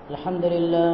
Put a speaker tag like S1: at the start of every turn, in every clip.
S1: الحمد لله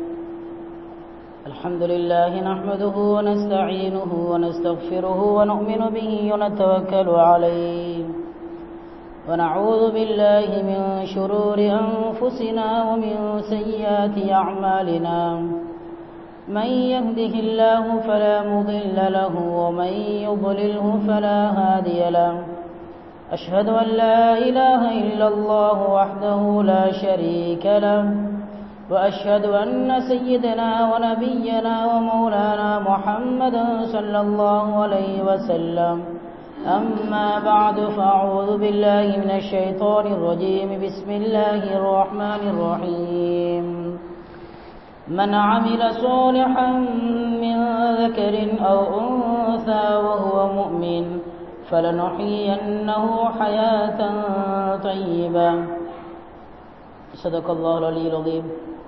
S1: الحمد لله نحمده ونستعينه ونستغفره ونؤمن به ونتوكل عليه ونعوذ بالله من شرور أنفسنا ومن سيئات أعمالنا من يهده الله فلا مضل له ومن يضلله فلا هادي له أشهد أن لا إله إلا الله وحده لا شريك له وأشهد أن سيدنا ونبينا ومولانا محمدا صلى الله عليه وسلم أما بعد فأعوذ بالله من الشيطان الرجيم بسم الله الرحمن الرحيم من عمل صالحا من ذكر أو أنثى وهو مؤمن فلنحيينه حياة طيبة صدق الله العلي العظيم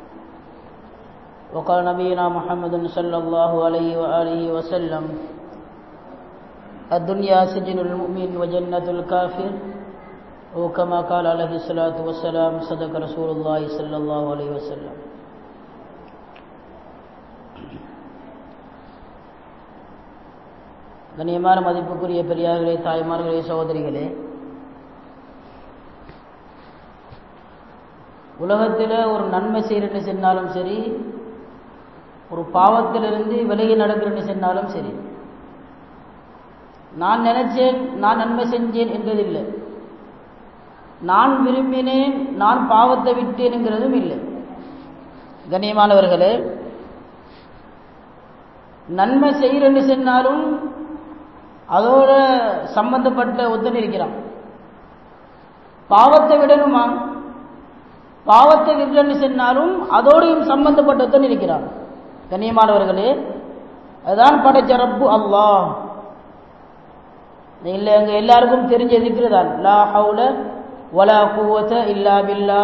S1: وقال نبينا محمد صلى الله عليه وآله وسلم الدنيا سجن المؤمن وجنة الكافر وكما قال عليه الصلاة والسلام صدق رسول الله صلى الله عليه وسلم கண்ணியமான மதிப்புக்குரிய பெரியார்களே தாய்மார்களே சகோதரிகளே உலகத்தில் ஒரு நன்மை செய்கிறேன்னு சொன்னாலும் சரி ஒரு பாவத்திலிருந்து விலகி நடக்கிறேன்னு சொன்னாலும் சரி நான் நினைச்சேன் நான் நன்மை செஞ்சேன் என்றதில்லை நான் விரும்பினேன் நான் பாவத்தை விட்டேனுங்கிறதும் இல்லை கண்ணியமானவர்களே நன்மை செய்கிறேன்னு சொன்னாலும் அதோட சம்பந்தப்பட்ட ஒத்தன் இருக்கிறான் பாவத்தை விடணுமா பாவத்தை விடன்னு சொன்னாலும் அதோடையும் சம்பந்தப்பட்ட ஒத்தன் இருக்கிறான் கண்ணியமானவர்களே அதுதான் படைச்ச ரப்பு அல்லாஹ் இல்லை எங்க எல்லாருக்கும் தெரிஞ்ச இருக்கிறதான் லா ஹவுல வலா குவத்த இல்லா பில்லா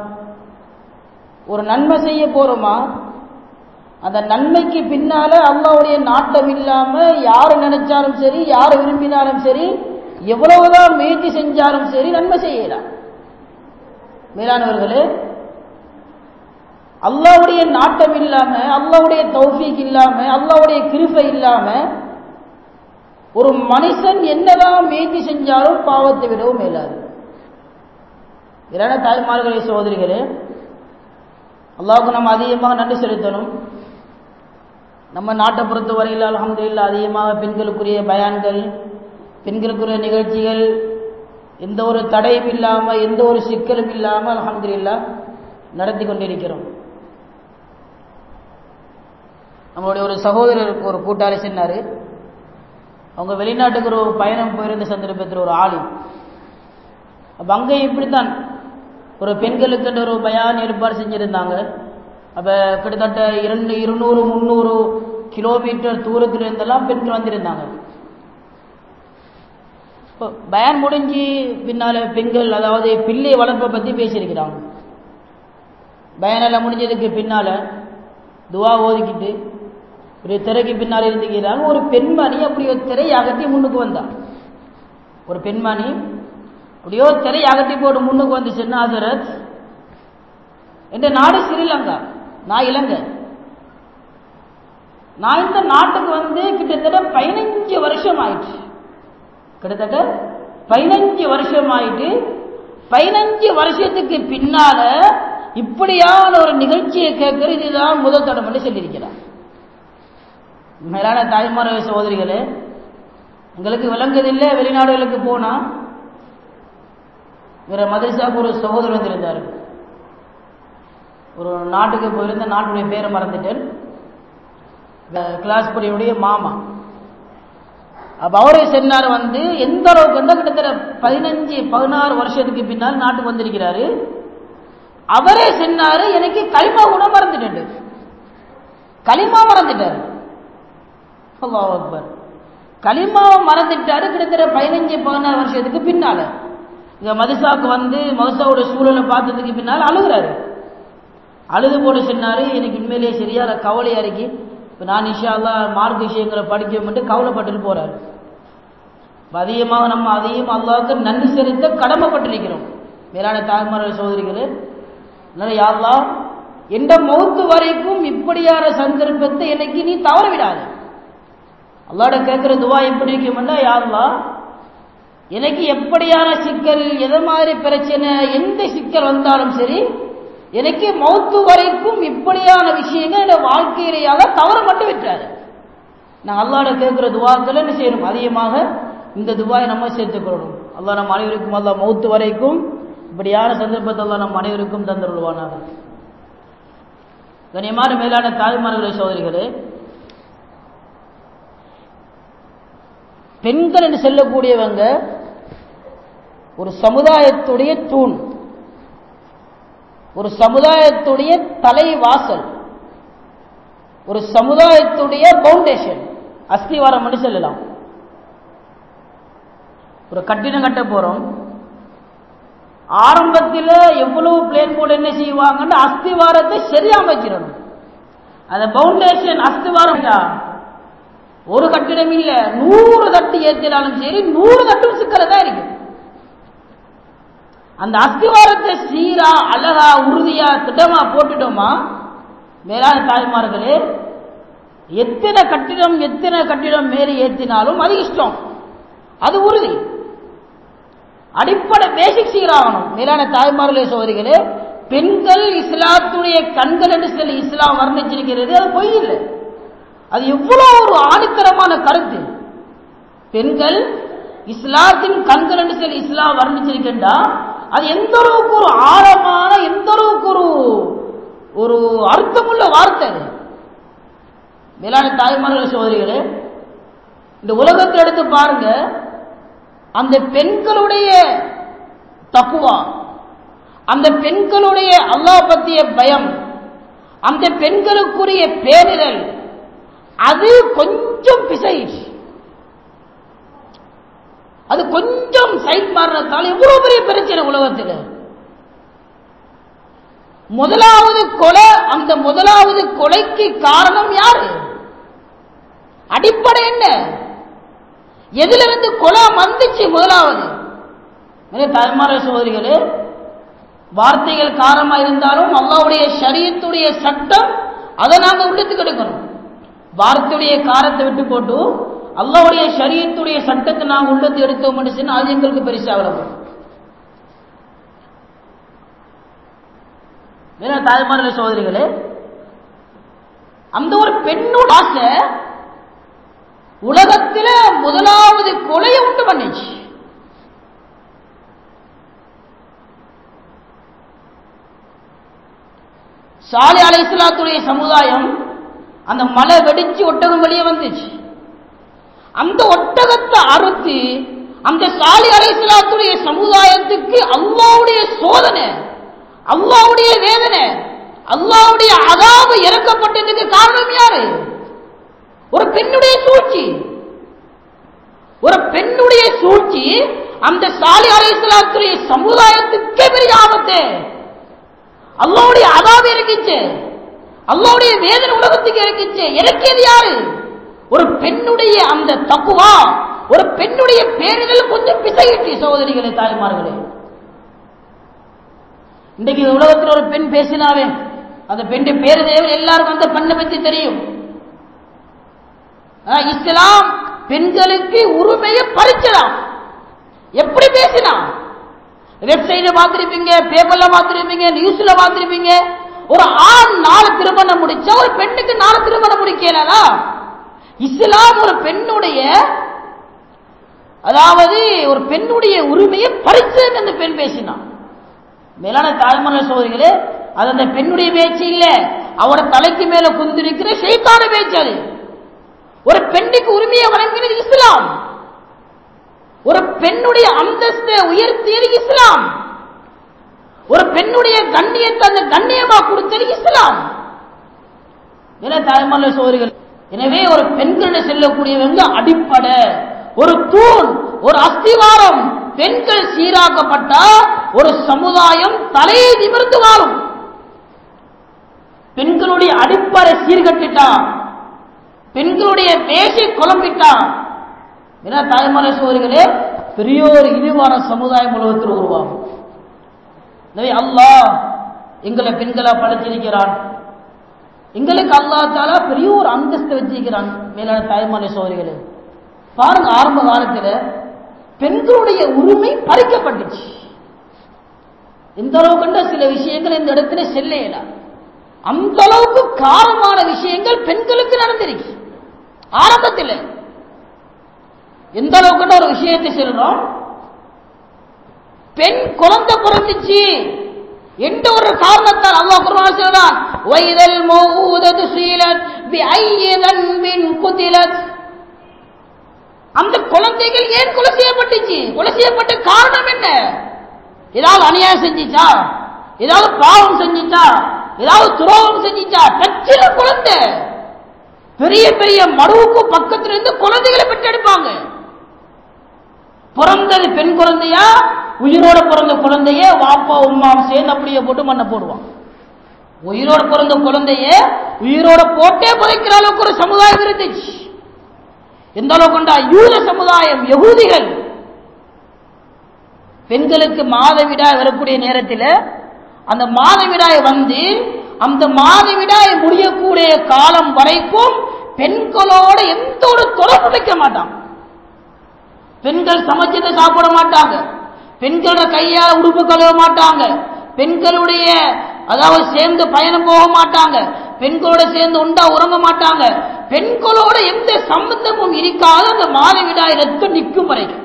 S1: ஒரு நன்மை செய்ய போறோமா அந்த நன்மைக்கு பின்னால அல்லாவுடைய நாட்டம் இல்லாம யாரு நினைச்சாலும் சரி யாரு விரும்பினாலும் சரி எவ்வளவுதான் முயற்சி செஞ்சாலும் சரி நன்மை செய்யலாம் மேலானவர்களே அல்லாவுடைய நாட்டம் இல்லாம அல்லாவுடைய தௌஃபீக் இல்லாம அல்லாவுடைய கிருப்பை இல்லாம ஒரு மனுஷன் என்னதான் முயற்சி செஞ்சாலும் பாவத்தை விடவும் மேலாது இரான தாய்மார்களே சகோதரிகளே அல்லாவுக்கு நம்ம அதிகமாக நன்றி செலுத்தணும் நம்ம நாட்டை பொறுத்த வரையில் அலமதுல்லா அதிகமாக பெண்களுக்குரிய பயான்கள் பெண்களுக்குரிய நிகழ்ச்சிகள் எந்த ஒரு தடையும் இல்லாமல் எந்த ஒரு சிக்கலும் இல்லாமல் அலமதுல்லா நடத்தி கொண்டிருக்கிறோம் நம்மளுடைய ஒரு சகோதரர் ஒரு கூட்டாளி சொன்னார் அவங்க வெளிநாட்டுக்கு ஒரு பயணம் போயிருந்த சந்தர்ப்பத்தில் ஒரு ஆளு அப்போ அங்கே இப்படித்தான் ஒரு பெண்களுக்கு ஒரு பயான் ஏற்பாடு செஞ்சுருந்தாங்க அப்போ கிட்டத்தட்ட இரண்டு இருநூறு முந்நூறு கிலோமீட்டர் தூரத்தில் இருந்தெல்லாம் பெண்கள் வந்திருந்தாங்க இப்போ பயன் முடிஞ்சு பின்னால் பெண்கள் அதாவது பிள்ளை வளர்ப்பை பற்றி பேசியிருக்கிறாங்க பயனெல்லாம் முடிஞ்சதுக்கு பின்னால் துவா ஓதிக்கிட்டு ஒரு திரைக்கு பின்னால் இருந்துக்கிறாங்க ஒரு பெண்மணி அப்படி ஒரு திரை அகட்டி முன்னுக்கு வந்தான் ஒரு பெண்மணி அப்படியோ திரை அகட்டி போட்டு முன்னுக்கு வந்து சொன்ன ஹசரத் என்ற நாடு ஸ்ரீலங்கா நான் இலங்கை நான் இந்த நாட்டுக்கு வந்து கிட்டத்தட்ட பதினஞ்சு வருஷம் ஆயிடுச்சு கிட்டத்தட்ட பதினஞ்சு வருஷம் ஆயிட்டு பதினஞ்சு வருஷத்துக்கு பின்னால இப்படியான ஒரு நிகழ்ச்சியை கேட்கிற இதுதான் முதல் தடம் என்று சொல்லியிருக்கிறார் மேலான தாய்மார சகோதரிகளே எங்களுக்கு விளங்குதில்லை வெளிநாடுகளுக்கு போனா வேற மதரசாவுக்கு ஒரு சகோதரர் வந்திருந்தார் ஒரு நாட்டுக்கு போயிருந்த நாட்டுடைய பேரை மறந்துட்டேன் கிளாஸ் படியுடைய மாமா அப்ப அவரே சென்னார் வந்து எந்த அளவுக்கு வந்து கிட்டத்தட்ட பதினஞ்சு பதினாறு வருஷத்துக்கு பின்னால் நாட்டுக்கு வந்திருக்கிறாரு அவரே சொன்னாரு எனக்கு களிமா கூட மறந்துட்டு களிமா மறந்துட்டாரு அக்பர் களிமாவை மறந்துட்டாரு கிட்டத்தட்ட பதினஞ்சு பதினாறு வருஷத்துக்கு பின்னால இங்க மதுசாவுக்கு வந்து மதுசாவோட சூழலை பார்த்ததுக்கு பின்னால் அழுகுறாரு அழுது போட்டு சொன்னாரு எனக்கு உண்மையிலேயே சரியான கவலையா இருக்கு இப்போ நான் இஷா அல்லா மார்க் விஷயங்களை படிக்க மட்டும் கவலைப்பட்டுட்டு போறாரு அதிகமாக நம்ம அதையும் அல்லாவுக்கு நன்றி செலுத்த கடமைப்பட்டிருக்கிறோம் மேலான தாய்மார்கள் சோதரிகளே அதனால யாரெல்லாம் எந்த மௌத்து வரைக்கும் இப்படியான சந்தர்ப்பத்தை எனக்கு நீ தவற விடாது அல்லாட கேட்கிற துவா எப்படி இருக்கும்னா யாருலா எனக்கு எப்படியான சிக்கல் எது மாதிரி பிரச்சனை எந்த சிக்கல் வந்தாலும் சரி எனக்கு மௌத்து வரைக்கும் இப்படியான விஷயங்கள் என் வாழ்க்கையிலேயால தவற மட்டும் விட்டாரு நான் அல்லாட கேட்கிற துவாக்கள் என்ன செய்யணும் அதிகமாக இந்த துவாயை நம்ம சேர்த்துக்கொள்ளணும் அல்லா நம் அனைவருக்கும் அல்லா மௌத்து வரைக்கும் இப்படியான சந்தர்ப்பத்தை அல்லா நம் அனைவருக்கும் தந்துள்ளுவானாக கனியமான மேலான தாய்மார்களே சோதரிகளே பெண்கள் என்று செல்லக்கூடியவங்க ஒரு சமுதாயத்துடைய தூண் ஒரு சமுதாயத்துடைய தலைவாசல் ஒரு சமுதாயத்துடைய பவுண்டேஷன் அஸ்திவாரம் என்று சொல்லலாம் ஒரு கட்டிடம் கட்ட போறோம் ஆரம்பத்தில் எவ்வளவு பிளேன் போர்டு என்ன செய்வாங்கன்னு அஸ்திவாரத்தை சரியா அமைச்சிடணும் அந்த பவுண்டேஷன் அஸ்திவாரம் ஒரு கட்டிடம் இல்ல நூறு தட்டு ஏற்றினாலும் சரி நூறு தட்டும் சிக்கலதா இருக்கு அந்த அஸ்திவாரத்தை சீரா அழகா உறுதியா திட்டமா போட்டுட்டோமா மேலான தாய்மார்களே எத்தனை கட்டிடம் எத்தனை கட்டிடம் மேலே ஏற்றினாலும் அது இஷ்டம் அது உறுதி அடிப்படை பேசிக் சீராகணும் மேலான தாய்மார்களே சோதரிகளே பெண்கள் இஸ்லாத்துடைய கண்கள் என்று சொல்லி இஸ்லாம் வர்ணிச்சிருக்கிறது அது பொய் இல்லை அது எவ்வளவு ஒரு ஆணித்தரமான கருத்து பெண்கள் இஸ்லாத்தின் கண்கள் என்று சொல்லி இஸ்லாம் வர்ணிச்சிருக்கின்றா அது எந்த அளவுக்கு ஒரு ஆழமான எந்த அளவுக்கு ஒரு ஒரு அர்த்தமுள்ள வார்த்தை அது மேலான தாய்மார்கள் சோதரிகளே இந்த உலகத்தை எடுத்து பாருங்க அந்த பெண்களுடைய தக்குவா அந்த பெண்களுடைய அல்லாஹ் பத்திய பயம் அந்த பெண்களுக்குரிய பேரிடல் அது கொஞ்சம் பிசைச்சு அது கொஞ்சம் சைட் மாறினத்தால் எவ்வளவு பெரிய பிரச்சனை உலகத்தில் முதலாவது கொலை அந்த முதலாவது கொலைக்கு காரணம் யாரு அடிப்படை என்ன எதுல இருந்து கொலை வந்துச்சு முதலாவது தாய்மார சோதரிகளே வார்த்தைகள் காரமா இருந்தாலும் அல்லாவுடைய சரியத்துடைய சட்டம் அதை நாங்க உள்ளத்துக்கு எடுக்கணும் வார்த்தையுடைய காரத்தை விட்டு போட்டு அல்லாவுடைய சரியத்துடைய சட்டத்தை நாங்கள் உள்ளத்து எடுத்தோம் சொன்னா அது எங்களுக்கு பெருசா வளரும் வேற தாய்மார்களே சோதரிகளே அந்த ஒரு பெண்ணோட ஆசை உலகத்தில முதலாவது கொலையை உண்டு பண்ணிச்சு சாலி அலை இஸ்லாத்துடைய சமுதாயம் அந்த மலை வெடிச்சு ஒட்டகம் வெளியே வந்துச்சு அந்த ஒட்டகத்தை அறுத்து அந்த சாலி அலை இஸ்லாத்துடைய சமுதாயத்துக்கு அல்லாவுடைய சோதனை அல்லாவுடைய வேதனை அல்லாவுடைய அதாவு இறக்கப்பட்டதுக்கு காரணம் யாரு ஒரு பெண்ணுடைய சூழ்ச்சி ஒரு பெண்ணுடைய சூழ்ச்சி அந்த சாலி அலைசலாத்துடைய சமுதாயத்துக்கே பெரிய ஆபத்து அல்லாவுடைய அதாவு இறக்கிச்சு அல்லாவுடைய வேதனை உலகத்துக்கு இறக்கிச்சு இறக்கியது யாரு ஒரு பெண்ணுடைய அந்த தப்புவா ஒரு பெண்ணுடைய பேரிடல் கொஞ்சம் பிசையிட்டு சகோதரிகளே தாய்மார்களே இன்றைக்கு உலகத்தில் ஒரு பெண் பேசினாவே அந்த பெண் பேரு தேவன் எல்லாருக்கும் அந்த பெண்ணை பற்றி தெரியும் இஸ்லாம் பெண்களுக்கு உரிமையை பறிச்சலாம் எப்படி பேசினா வெப்சைட்ல பார்த்திருப்பீங்க பேப்பர்ல பார்த்திருப்பீங்க நியூஸ்ல பார்த்திருப்பீங்க ஒரு ஆண் நாலு திருமணம் முடிச்சா ஒரு பெண்ணுக்கு நாலு திருமணம் முடிக்கலா இஸ்லாம் ஒரு பெண்ணுடைய அதாவது ஒரு பெண்ணுடைய உரிமையை பறிச்சது அந்த பெண் பேசினான் மேலான தாய்மன்ற சோதரிகளே அது அந்த பெண்ணுடைய பேச்சு இல்ல அவட தலைக்கு மேல குந்திருக்கிற செய்தான பேச்சு அது ஒரு பெண்ணுக்கு உரிமையை வழங்கினது இஸ்லாம் ஒரு பெண்ணுடைய அந்தஸ்தை உயர்த்தியது இஸ்லாம் ஒரு பெண்ணுடைய கண்ணியத்தை அந்த கண்ணியமா கொடுத்தது இஸ்லாம் என தாய்மல்ல சோதரிகள் எனவே ஒரு பெண்கள் செல்லக்கூடியவங்க அடிப்படை ஒரு தூண் ஒரு அஸ்திவாரம் பெண்கள் சீராக்கப்பட்டா ஒரு சமுதாயம் தலையை நிமிர்ந்து வாழும் பெண்களுடைய அடிப்படை சீர்கட்டிட்டான் பெண்களுடைய பேசி குழம்பிட்டான் என்ன தாய்மலை சோதரிகளே பெரிய ஒரு இழிவான சமுதாயம் உலகத்தில் உருவாகும் எனவே அல்லாஹ் எங்களை பெண்களா படைச்சிருக்கிறான் எங்களுக்கு அல்லா தாலா பெரிய ஒரு அந்தஸ்து வச்சிருக்கிறான் மேலான தாய்மான சோதரிகளே பாருங்க ஆரம்ப காலத்தில் பெண்களுடைய உரிமை பறிக்கப்பட்டுச்சு எந்த அளவுக்கு சில விஷயங்கள் இந்த இடத்துல செல்லையலாம் அந்த அளவுக்கு காரமான விஷயங்கள் பெண்களுக்கு நடந்திருக்கு ஆரம்பத்தில் எந்த அளவுக்கு ஒரு விஷயத்தை சொல்றோம் பெண் குழந்தை பிறந்துச்சு என்ற ஒரு காரணத்தால் அல்லாஹ் குர்ஆன் சொல்றான் வைதல் மௌஊதது சீலத் பிஐயி தன்பின் குதிலத் அந்த குழந்தைகள் ஏன் கொலை செய்யப்பட்டுச்சு கொலை செய்யப்பட்ட காரணம் என்ன ஏதாவது அநியாயம் செஞ்சிச்சா ஏதாவது பாவம் செஞ்சிச்சா ஏதாவது துரோகம் செஞ்சிச்சா கச்சில குழந்தை பெரிய பெரிய மடுவுக்கு பக்கத்துல இருந்து குழந்தைகளை பெற்றெடுப்பாங்க பிறந்தது பெண் குழந்தையா உயிரோட பிறந்த குழந்தைய வாப்பா உமாவும் சேர்ந்து அப்படியே போட்டு மண்ணை போடுவான் உயிரோட பிறந்த குழந்தைய உயிரோட போட்டே புதைக்கிற அளவுக்கு ஒரு சமுதாயம் இருந்துச்சு எந்த அளவுக்கு யூத சமுதாயம் யகூதிகள் பெண்களுக்கு மாதவிடாய் வரக்கூடிய நேரத்தில் அந்த மாதவிடாய் வந்து அந்த மாதவிடாய் முடியக்கூடிய காலம் வரைக்கும் பெண்களோட எந்த ஒரு தொடர்பு வைக்க மாட்டான் பெண்கள் சமைச்சதை சாப்பிட மாட்டாங்க பெண்களோட கையால் உடுப்பு கழுவ மாட்டாங்க பெண்களுடைய அதாவது சேர்ந்து பயணம் போக மாட்டாங்க பெண்களோட சேர்ந்து உண்டா உறங்க மாட்டாங்க பெண்களோட எந்த சம்பந்தமும் இருக்காத அந்த மாதவிடாய் ரத்தம் நிற்கும் வரைக்கும்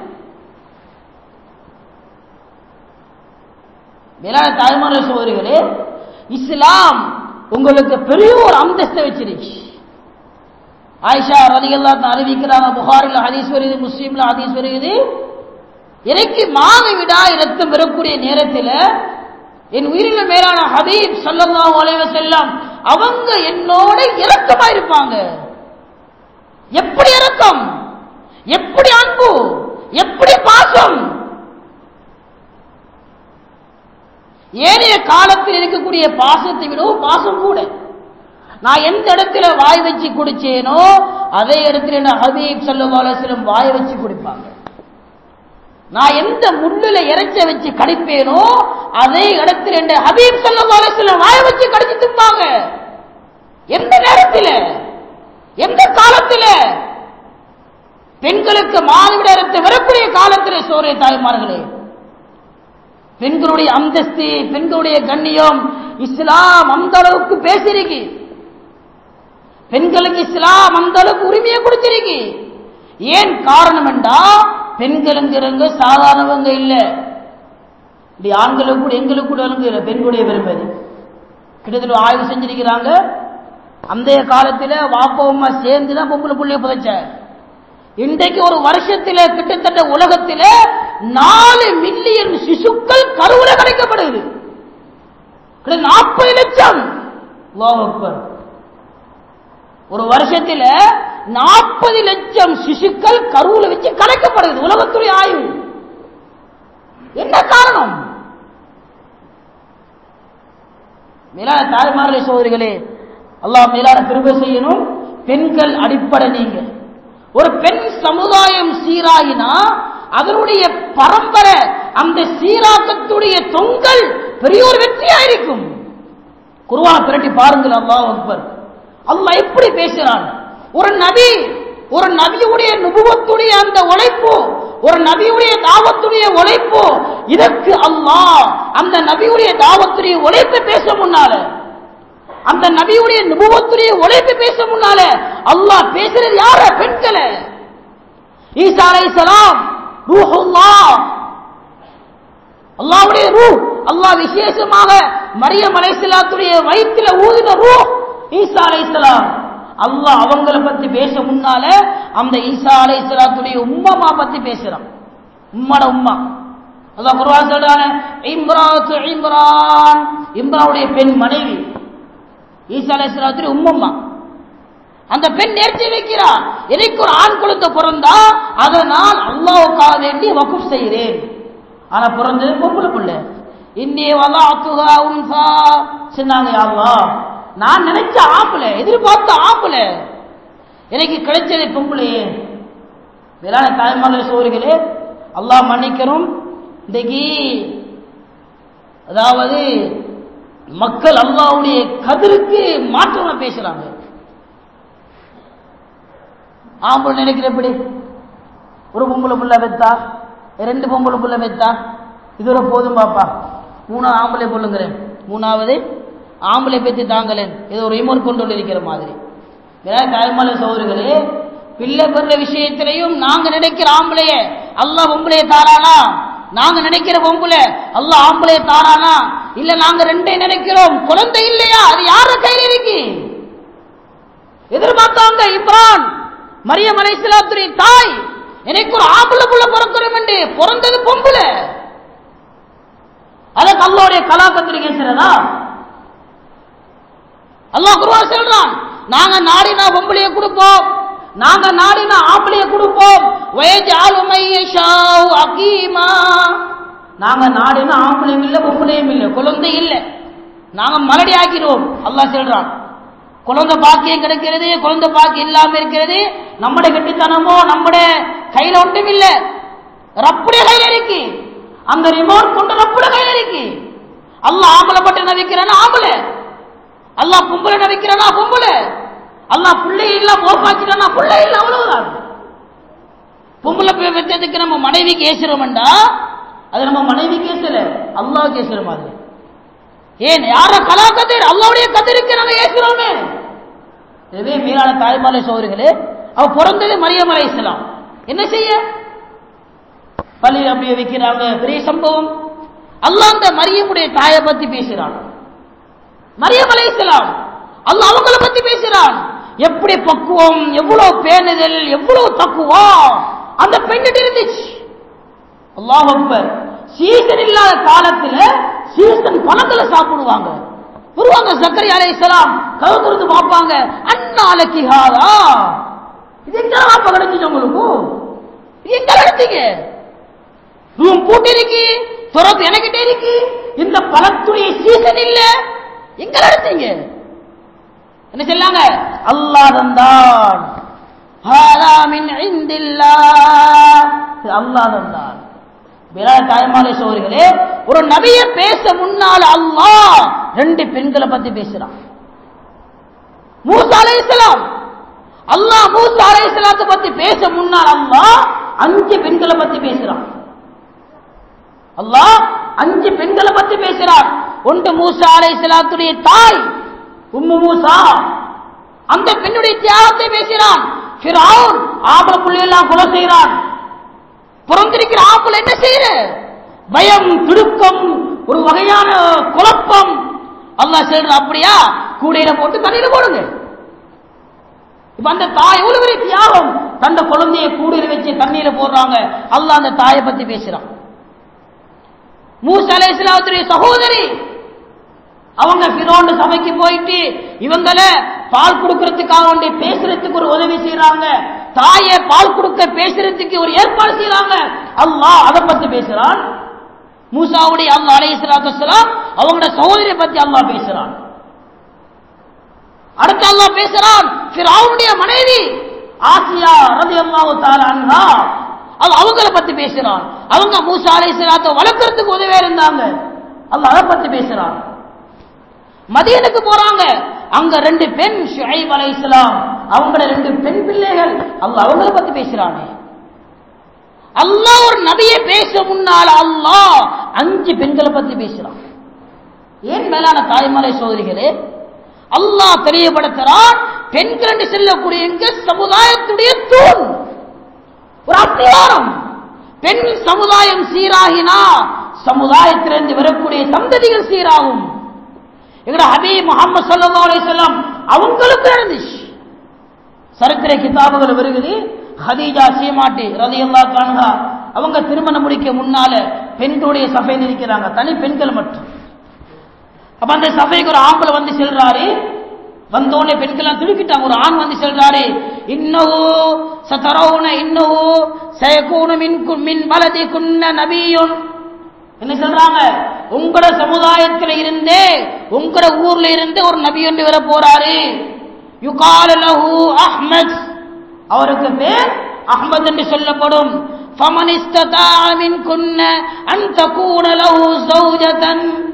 S1: மேலான தாய்மான சோதரிகளே இஸ்லாம் உங்களுக்கு பெரிய ஒரு அந்தஸ்தை வச்சிருச்சு ஆயிஷா ரலிகல்லா அறிவிக்கிறாங்க புகாரில் ஹதீஸ் வருது முஸ்லீம்ல ஹதீஸ் வருது எனக்கு மாதவிடாய் ரத்தம் பெறக்கூடிய நேரத்தில் என் உயிரின மேலான ஹபீப் சல்லல்லாஹு அலைஹி வஸல்லம் அவங்க என்னோட இரக்கமா இருப்பாங்க எப்படி இரக்கம் எப்படி அன்பு எப்படி பாசம் ஏனைய காலத்தில் இருக்கக்கூடிய பாசத்தை விடவும் பாசம் கூட நான் எந்த இடத்துல வாய் வச்சு குடிச்சேனோ அதே இடத்துல என்ன ஹபீப் சல்லல்லாஹு அலைஹி வஸல்லம் வாய் வச்சு குடிப்பாங்க நான் எந்த முள்ளுல இறைச்ச வச்சு கடிப்பேனோ அதே இடத்துல என்ற ஹபீப் சல்லல்லாஹு அலைஹி வஸல்லம் வாய வச்சு கடிச்சு துப்பாங்க எந்த நேரத்தில் எந்த காலத்தில் பெண்களுக்கு மாதவிடத்தை வரக்கூடிய காலத்தில் சோரிய தாய்மார்களே பெண்களுடைய அந்தஸ்து பெண்களுடைய கண்ணியம் இஸ்லாம் அந்த அளவுக்கு பேசிருக்கு பெண்களுக்கு இஸ்லாம் அந்த அளவுக்கு உரிமையை கொடுத்திருக்கு ஏன் காரணம் என்றா பெண்களுங்கிறவங்க சாதாரணவங்க இல்லை இப்படி ஆண்களுக்கு கூட எங்களுக்கு கூட இல்லை பெண்களுடைய பெருமதி கிட்டத்தட்ட ஆய்வு செஞ்சிருக்கிறாங்க அந்த காலத்தில் வாப்பா அம்மா சேர்ந்து தான் பொம்பளை புள்ளைய புதைச்ச இன்றைக்கு ஒரு வருஷத்தில் கிட்டத்தட்ட உலகத்தில் நாலு மில்லியன் சிசுக்கள் கருவுல கலைக்கப்படுது நாற்பது லட்சம் ஒரு வருஷத்தில் நாற்பது லட்சம் சிசுக்கள் கருவுல வச்சு கலைக்கப்படுது உலகத்துறை ஆய்வு என்ன காரணம் மேலான தாய்மார்களே சோதரிகளே அல்லாஹ் மேலான பெருமை செய்யணும் பெண்கள் அடிப்படை நீங்க ஒரு பெண் சமுதாயம் சீராயினா அதனுடைய பரம்பரை அந்த சீராக்கத்துடைய தொங்கல் பெரிய ஒரு வெற்றியா இருக்கும் குருவான பிரட்டி பாருங்கள் அல்லாஹ் அக்பர் அல்லாஹ் எப்படி பேசுறான் ஒரு நபி ஒரு நபியுடைய நுபுவத்துடைய அந்த உழைப்பு ஒரு நபியுடைய தாவத்துடைய உழைப்பு இதற்கு அல்லாஹ் அந்த நபியுடைய தாவத்துடைய உழைப்பை பேச முன்னால அந்த நபியுடைய நுபுவத்துடைய உழைப்பை பேச முன்னால அல்லாஹ் பேசுறது யார பெண்களை ஈசா அலை சலாம் ரூஹுல்லா அல்லாவுடைய ரூ அல்லாஹ் விசேஷமாக மரியம் அலைசலாத்துடைய வயிற்றுல ஊதின ரூ ஈசா அலைசலாம் அல்லாஹ் அவங்கள பத்தி பேச முன்னால அந்த ஈசா அலைசலாத்துடைய உம்மமா பத்தி பேசுறான் உம்மட உம்மா அதான் குர்ஆன் சொல்றானே இம்ராத்து இம்ரான் இம்ராவுடைய பெண் மனைவி ஈசா அலைசலாத்துடைய உம்மம்மா அந்த பெண் நேர்ச்சி வைக்கிறா எனக்கு ஒரு ஆண் குழந்தை பிறந்தா அதை நான் அல்லாவுக்காக வேண்டி வகுப் செய்கிறேன் ஆனா பிறந்தது பொம்பளை பிள்ளை இன்னே வலா அத்துகா உன்சா சொன்னாங்க யாவா நான் நினைச்ச ஆம்பளை எதிர்பார்த்த ஆம்பளை எனக்கு கிடைச்சது பொம்பளையே வேளாண் தாய்மார்களே சோறுகளே அல்லாஹ் மன்னிக்கணும் இன்றைக்கு அதாவது மக்கள் அல்லாவுடைய கதிருக்கு மாற்றமா பேசுறாங்க ஆம்பளை நினைக்கிற எப்படி ஒரு பொம்பளை புள்ள பெத்தா ரெண்டு பொம்பளை புள்ள பெத்தா இதோட போதும் பாப்பா மூணாவது ஆம்பளை பொண்ணுங்கிறேன் மூணாவது ஆம்பளை பெற்று தாங்களேன் ஏதோ ஒரு ரிமோட் கொண்டு இருக்கிற மாதிரி தாய்மலை சோதரிகளே பிள்ளை பெற விஷயத்திலையும் நாங்க நினைக்கிற ஆம்பளைய அல்லாஹ் பொம்பளைய தாரானா நாங்க நினைக்கிற பொம்பளை அல்லாஹ் ஆம்பளைய தாரானா இல்ல நாங்க ரெண்டே நினைக்கிறோம் குழந்தை இல்லையா அது யார கையில இருக்கு எதிர்பார்த்தாங்க இப்ரான் மரியம் அலைசலாத்துடைய தாய் எனக்கு ஒரு ஆம்பளை புள்ள பிறக்கிறோம் என்று பிறந்தது பொம்பளை அதற்கு அல்லாவுடைய கலாக்கத்திரி கேசுறதா அல்லாஹ் குருவா சொல்றான் நாங்க நாடினா பொம்பளைய கொடுப்போம் நாங்க நாடினா ஆம்பளைய கொடுப்போம் வயஜ் ஆளுமையஷாவு அகீமா நாங்க நாடினா ஆம்பளையும் இல்லை பொம்பளையும் இல்லை குழந்தை இல்லை நாங்க மலடி ஆக்கிடுவோம் அல்லாஹ் சொல்றான் குழந்தை பாக்கியம் கிடைக்கிறது குழந்தை பாக்கியம் இல்லாம இருக்கிறது நம்முடைய கெட்டித்தனமோ நம்முடைய கையில ஒன்றும் இல்லை ரப்புடைய கையில இருக்கு அந்த ரிமோட் கொண்டு ரப்புடைய கையில இருக்கு அல்லாஹ் ஆம்பளை பட்டு நவிக்கிறானா ஆம்பளை அல்லாஹ் பொம்பளை நவிக்கிறானா பொம்பளை அல்லாஹ் பிள்ளை இல்ல போப்பாக்கிறானா பிள்ளை இல்ல அவ்வளவுதான் பொம்பளை போய் வெத்ததுக்கு நம்ம மனைவிக்கு ஏசுறோம்டா அது நம்ம மனைவி கேசல அல்லாஹ் கேசுற மாதிரி ஏன் யார கலா கதிர் அல்லாவுடைய கதிருக்கு நாங்க ஏசுறோமே எனவே மீரான தாய்மாலை சோதரிகளே அவ பிறந்தது மரியமலை இஸ்லாம் என்ன செய்ய பள்ளியில் அப்படியே வைக்கிறாங்க பெரிய சம்பவம் அல்லாஹ் அந்த மரியமுடைய தாயை பத்தி பேசுறான் மரியம் அலை இஸ்லாம் அல்லாஹ் அவங்கள பத்தி பேசுறான் எப்படி பக்குவம் எவ்வளவு பேணுதல் எவ்வளவு தக்குவா அந்த பெண்ணிட்டு இருந்துச்சு அல்லாஹ் அக்பர் சீசன் இல்லாத காலத்துல சீசன் பழங்களை சாப்பிடுவாங்க வருவாங்க சக்கரை அலை இஸ்லாம் கவு கொடுத்து பார்ப்பாங்க அண்ணாலக்கி ஹாரா இது எங்க வாப்பா கிடைச்சிச்சு உங்களுக்கு இது எங்க எடுத்தீங்க ரூம் பூட்டி இருக்கு துறப்பு எனக்கிட்டே இருக்கு இந்த பழத்துடைய சீசன் இல்ல எங்க எடுத்தீங்க என்ன சொல்லாங்க அல்லாஹ் தந்தான் ஹாதா மின் இந்தில்லாஹ் அல்லாஹ் தந்தான் பிலால் தாய்மாலை சோதரிகளே ஒரு நபிய பேச முன்னால் அல்லாஹ் ரெண்டு பெண்களை பத்தி பேசுறான் மூசா அலை இஸ்லாம் அல்லாஹ் மூசா அலை இஸ்லாத்தை பத்தி பேச முன்னால் அல்லாஹ் அஞ்சு பெண்களை பத்தி பேசுறான் அல்லாஹ் அஞ்சு பெண்களை பத்தி பேசுறான் ஒன்று மூசா அலை இஸ்லாத்துடைய தாய் உம்மு மூசா அந்த பெண்ணுடைய தியாகத்தை பேசுகிறான் ஃபிரௌன் ஆம்பளை புள்ளையெல்லாம் கொலை செய்கிறான் பிறந்திருக்கிற ஆம்பளை என்ன செய்யற பயம் திடுக்கம் ஒரு வகையான குழப்பம் அல்லாஹ் சொல்ற அப்படியா கூடையில போட்டு தண்ணியில போடுங்க இப்ப அந்த தாய் எவ்வளவு பெரிய தியாகம் தந்த குழந்தைய கூடையில வச்சு தண்ணீர போடுறாங்க அல்லாஹ் அந்த தாயை பத்தி பேசுறான் மூசா அலைஹிஸ்ஸலாத்துடைய சகோதரி அவங்க பிரோண்டு சபைக்கு போயிட்டு இவங்கள பால் கொடுக்கறதுக்காக வேண்டி பேசுறதுக்கு ஒரு உதவி செய்யறாங்க தாயை பால் கொடுக்க பேசுறதுக்கு ஒரு ஏற்பாடு செய்யறாங்க அல்லாஹ் அதை பத்தி பேசுறான் மூசாவுடைய அல்லாஹ் அலைஹிஸ்ஸலாத்துலாம் அவங்களோட சகோதரியை பத்தி அல்லாஹ் பேசுறான் அடுத்து அல்லாஹ் பேசுறான் ஃபிரௌனுடைய மனைவி ஆசியா ரலியல்லாஹு தஆலா அன்ஹா அது அவங்கள பத்தி பேசுறான் அவங்க மூசா அலைஹிஸ்ஸலாத்தை வளர்க்கறதுக்கு உதவியா இருந்தாங்க அல்லாஹ் அதை பத்தி பேசுறான் மதியனுக்கு போறாங்க அங்க ரெண்டு பெண் ஷுஐப் அலைஹிஸ்ஸலாம் அவங்கள ரெண்டு பெண் பிள்ளைகள் அல்லாஹ் அவங்கள பத்தி பேசுறானே அல்லாஹ் ஒரு நபியை பேச முன்னால் அல்லாஹ் அஞ்சு பெண்களை பத்தி பேசுறான் ஏன் மேலான தாய்மலை சோதரிகளே அல்லாஹ் தெரியப்படுத்துறான் பெண்கள் என்று செல்லக்கூடிய எங்க சமுதாயத்துடைய தூண் ஒரு அத்தியாரம் பெண் சமுதாயம் சீராகினா சமுதாயத்திலிருந்து வரக்கூடிய சந்ததிகள் சீராகும் எங்கட ஹபீப் முகமது சல்லா அலிசல்லாம் அவங்களுக்கு இருந்துச்சு சரித்திர கிதாபுகள் வருகுது ஹதீஜா சீமாட்டி ரதி அல்லா கான்ஹா அவங்க திருமணம் முடிக்க முன்னால பெண்களுடைய சபையில் இருக்கிறாங்க தனி பெண்கள் மட்டும் அப்ப அந்த சபைக்கு ஒரு ஆம்பளை வந்து செல்றாரு வந்தோடனே பெண்கள் துடுக்கிட்டாங்க ஒரு ஆண் வந்து செல்றாரு இன்னஹு சதரவுன இன்னஹு சயகூன மின் மின் பலதி குன்ன நபியுன் என்ன சொல்றாங்க உங்களோட சமுதாயத்தில் இருந்தே உங்களோட ஊர்ல இருந்து ஒரு நபி ஒன்று வர போறாரு யுகால லஹு அஹ்மத் அவருக்கு பேர் அஹ்மத் என்று சொல்லப்படும் فمن استطاع منكن أن تكون له زوجة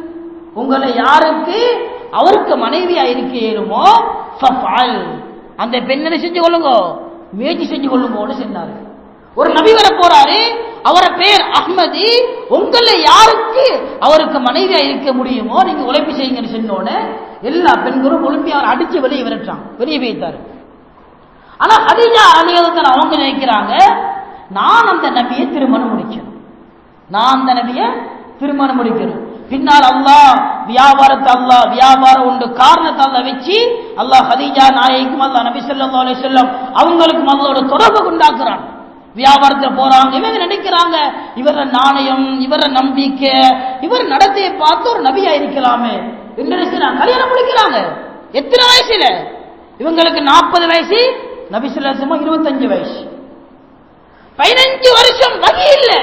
S1: உங்களை யாருக்கு அவருக்கு மனைவியா இருக்க இயலுமோ ஃபஃப்அல். அந்த பெண்ணை செஞ்சு கொள்ளுங்க முயற்சி செஞ்சு கொள்ளுங்கன்னு சொன்னாரு ஒரு நபி வர போறாரு அவர பேர் அஹ்மதி உங்களை யாருக்கு அவருக்கு மனைவியா இருக்க முடியுமோ நீங்க உழைப்பு செய்யுங்கன்னு சொன்னோன்னு எல்லா பெண்களும் ஒழும்பி அவர் அடிச்சு வெளியே விரட்டான் வெளியே வைத்தாரு ஆனா ஹதீஜா அலியதான் அவங்க நினைக்கிறாங்க நான் அந்த நபியை திருமணம் முடிக்கணும் நான் அந்த நபியை திருமணம் முடிக்கணும் பின்னால் அல்லாஹ் வியாபாரத்தை அல்லாஹ் வியாபாரம் உண்டு காரணத்தை அல்லாஹ் வச்சு அல்லாஹ் ஹதீஜா நாயக்கும் அல்லாஹ் நபி ஸல்லல்லாஹு அலைஹி வஸல்லம் அவங்களுக்கும் அல்லாஹ்வோட தொடர்பு உண்டாக்குறான் வியாபாரத்தில் போறாங்க இவங்க நினைக்கிறாங்க இவர நாணயம் இவர நம்பிக்கை இவர் நடத்தையை பார்த்து ஒரு நபியா இருக்கலாமே என்று நினைக்கிறாங்க கல்யாணம் முடிக்கிறாங்க எத்தனை வயசுல இவங்களுக்கு நாற்பது வயசு நபி சொல்லாசமா இருபத்தஞ்சு வயசு பதினஞ்சு வருஷம் வகி இல்ல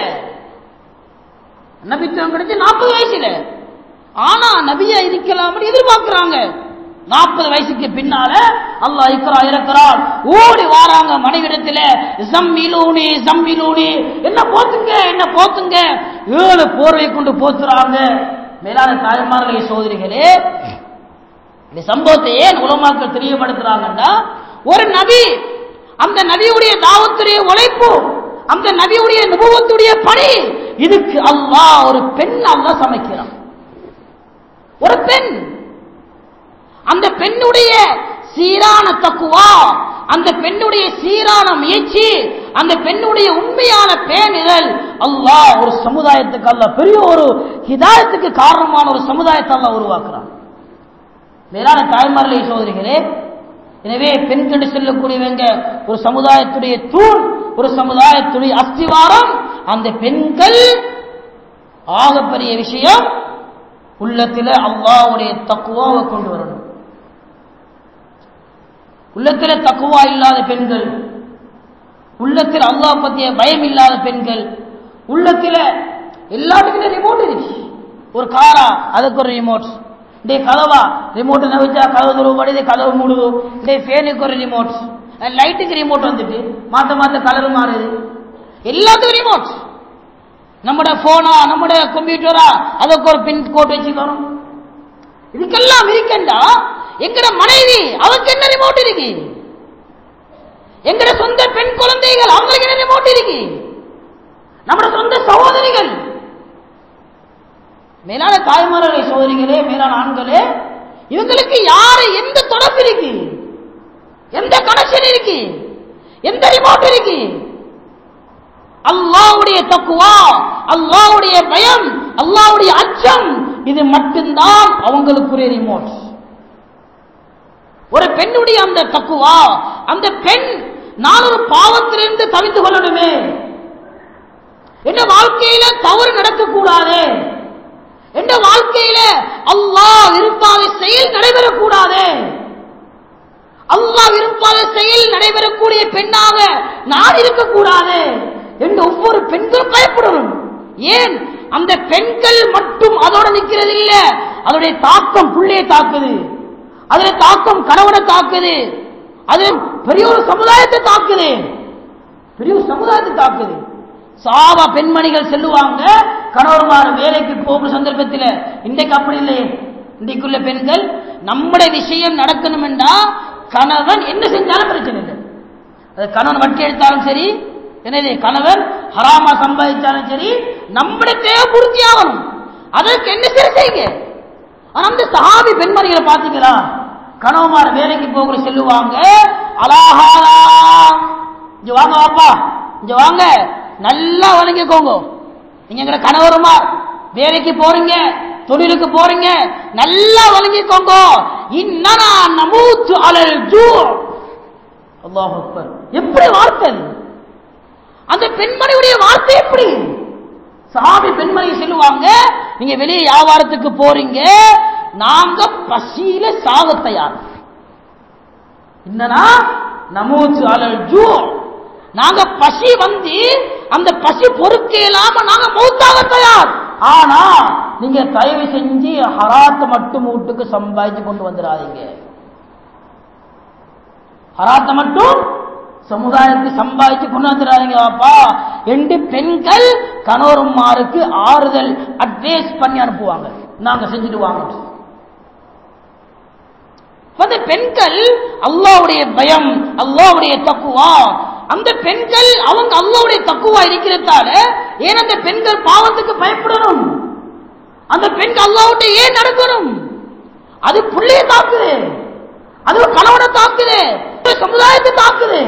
S1: நபித்துவம் கிடைச்சு நாற்பது வயசுல ஆனா நபியா இருக்கலாம் எதிர்பார்க்கிறாங்க நாற்பது வயசுக்கு பின்னால அல்லாஹ் இக்ரா இறக்கிறான் ஓடி வாராங்க மனைவிடத்துல ஜம்மிலூனி ஜம்மிலூனி என்ன போத்துங்க என்ன போத்துங்க ஏழு போர்வை கொண்டு போத்துறாங்க மேலான தாய்மார்களே சோதரிகளே இந்த சம்பவத்தை ஏன் உலமாக்கள் தெரியப்படுத்துறாங்கன்னா ஒரு நபி அந்த நபியுடைய தாவத்துடைய உழைப்பு அந்த நபியுடைய நுபவத்துடைய பணி இதுக்கு அல்லாஹ் ஒரு பெண் அல்லாஹ் சமைக்கிறான் ஒரு பெண் அந்த பெண்ணுடைய சீரான தக்குவா அந்த பெண்ணுடைய சீரான முயற்சி அந்த பெண்ணுடைய உண்மையான பேணிதல் அல்லாஹ் ஒரு சமுதாயத்துக்கு அல்ல பெரிய ஒரு ஹிதாயத்துக்கு காரணமான ஒரு சமுதாயத்தை அல்லாஹ் உருவாக்குறான் மேலான தாய்மார்களே சோதரிகளே எனவே பெண் கண்டு செல்லக்கூடியவங்க ஒரு சமுதாயத்துடைய தூண் ஒரு சமுதாயத்துடைய அஸ்திவாரம் அந்த பெண்கள் ஆகப்பெரிய விஷயம் உள்ளத்தில் அல்லாவுடைய தக்குவாவை கொண்டு வரணும் உள்ளத்தில் தக்குவா இல்லாத பெண்கள் உள்ளத்தில் அல்லாஹ் பத்திய பயம் இல்லாத பெண்கள் உள்ளத்தில் எல்லாத்துக்குமே ரிமோட் இருக்கு ஒரு காரா அதுக்கு ஒரு ரிமோட் டே கதவா ரிமோட் நவிச்சா கதவு துருவப்படுது கதவு மூடுது டே ஃபேனுக்கு ஒரு ரிமோட் லைட்டுக்கு ரிமோட் வந்துட்டு மாத்த மாத்த கலர் மாறுது எல்லாத்துக்கும் ரிமோட் நம்மட போனா நம்மட கம்ப்யூட்டரா அதுக்கு ஒரு பின் கோட் வச்சுக்கணும் இதுக்கெல்லாம் இருக்கண்டா எங்கட மனைவி அவருக்கு என்ன ரிமோட் இருக்கு எங்கட சொந்த பெண் குழந்தைகள் அவங்களுக்கு என்ன ரிமோட் இருக்கு நம்மட சொந்த சகோதரிகள் மேலான தாய்மார்களே சோதரிகளே மேலான ஆண்களே இவங்களுக்கு யாரு எந்த தொடர்பு இருக்கு எந்த கனெக்ஷன் இருக்கு எந்த ரிமோட் இருக்கு அல்லாவுடைய தக்குவா அல்லாவுடைய பயம் அல்லாவுடைய அச்சம் இது மட்டும்தான் அவங்களுக்குரிய ரிமோட் ஒரு பெண்ணுடைய அந்த தக்குவா அந்த பெண் நான் ஒரு பாவத்திலிருந்து தவித்து கொள்ளணுமே என்ன வாழ்க்கையில தவறு நடக்கக்கூடாது என்ன வாழ்க்கையில அல்லாஹ் விரும்பாத செயல் நடைபெறக்கூடாது அல்லாஹ் விரும்பாத செயல் நடைபெறக்கூடிய பெண்ணாக நான் இருக்கக்கூடாது என்று ஒவ்வொரு பெண்களும் பயப்படணும் ஏன் அந்த பெண்கள் மட்டும் அதோட நிக்கிறது இல்ல அதோடைய தாக்கம் புள்ளையை தாக்குது அதோட தாக்கம் கணவனை தாக்குது அது பெரிய ஒரு சமுதாயத்தை தாக்குது பெரிய ஒரு சமுதாயத்தை தாக்குது சாவா பெண்மணிகள் செல்லுவாங்க கணவர்மார் வேலைக்கு போகிற சந்தர்ப்பத்தில் இன்றைக்கு அப்படி இல்லையே இன்றைக்குள்ள பெண்கள் நம்முடைய விஷயம் நடக்கணும் என்றா கணவன் என்ன செஞ்சாலும் பிரச்சனை இல்லை அது கணவன் வட்டி எடுத்தாலும் சரி என்னது கணவன் ஹராமா சம்பாதிச்சாலும் சரி நம்முடைய தேவை பூர்த்தி ஆகணும் அதற்கு என்ன சரி செய்யுங்க ஆனா அந்த சஹாபி பெண்மணிகளை பாத்தீங்களா கணவன்மார் வேலைக்கு போகிற செல்லுவாங்க அலாஹாரா இங்க வாங்க வாப்பா இங்க வாங்க நல்லா வணங்கிக்கோங்க நீங்க எங்க கணவருமா வேலைக்கு போறீங்க தொழிலுக்கு போறீங்க நல்லா வழங்கிக்கோங்க இன்னனா நமூத்து அலல் ஜூ அல்லாஹ் அக்பர் எப்படி வார்த்தை அது? அந்த பெண்மணியுடைய வார்த்தை எப்படி சாமி பெண்மணி சொல்லுவாங்க நீங்க வெளியே வியாபாரத்துக்கு போறீங்க நாங்க பசியில சாக தயார் என்னன்னா நமூத்து அலல் ஜூ நாங்க பசி வந்து அந்த பசி பொறுக்க இல்லாம நாங்க மௌத்தாக தயார் ஆனா நீங்க தயவு செஞ்சு ஹராத்து மட்டும் வீட்டுக்கு சம்பாதிச்சு கொண்டு வந்துடாதீங்க ஹராத்தை மட்டும் சமுதாயத்துக்கு சம்பாதிச்சு கொண்டு வந்துடாதீங்க பாப்பா ரெண்டு பெண்கள் கணவருமாருக்கு ஆறுதல் அட்வைஸ் பண்ணி அனுப்புவாங்க நாங்க செஞ்சுட்டு வாங்க அந்த பெண்கள் அல்லாவுடைய பயம் அல்லாவுடைய தக்குவா அந்த பெண்கள் அவங்க அல்லாவுடைய தக்குவா இருக்கிறதால ஏன் அந்த பெண்கள் பாவத்துக்கு பயப்படணும் அந்த பெண்கள் அல்லாவுட்ட ஏன் நடக்கணும் அது புள்ளைய தாக்குது அது ஒரு கணவனை தாக்குது ஒரு சமுதாயத்தை தாக்குது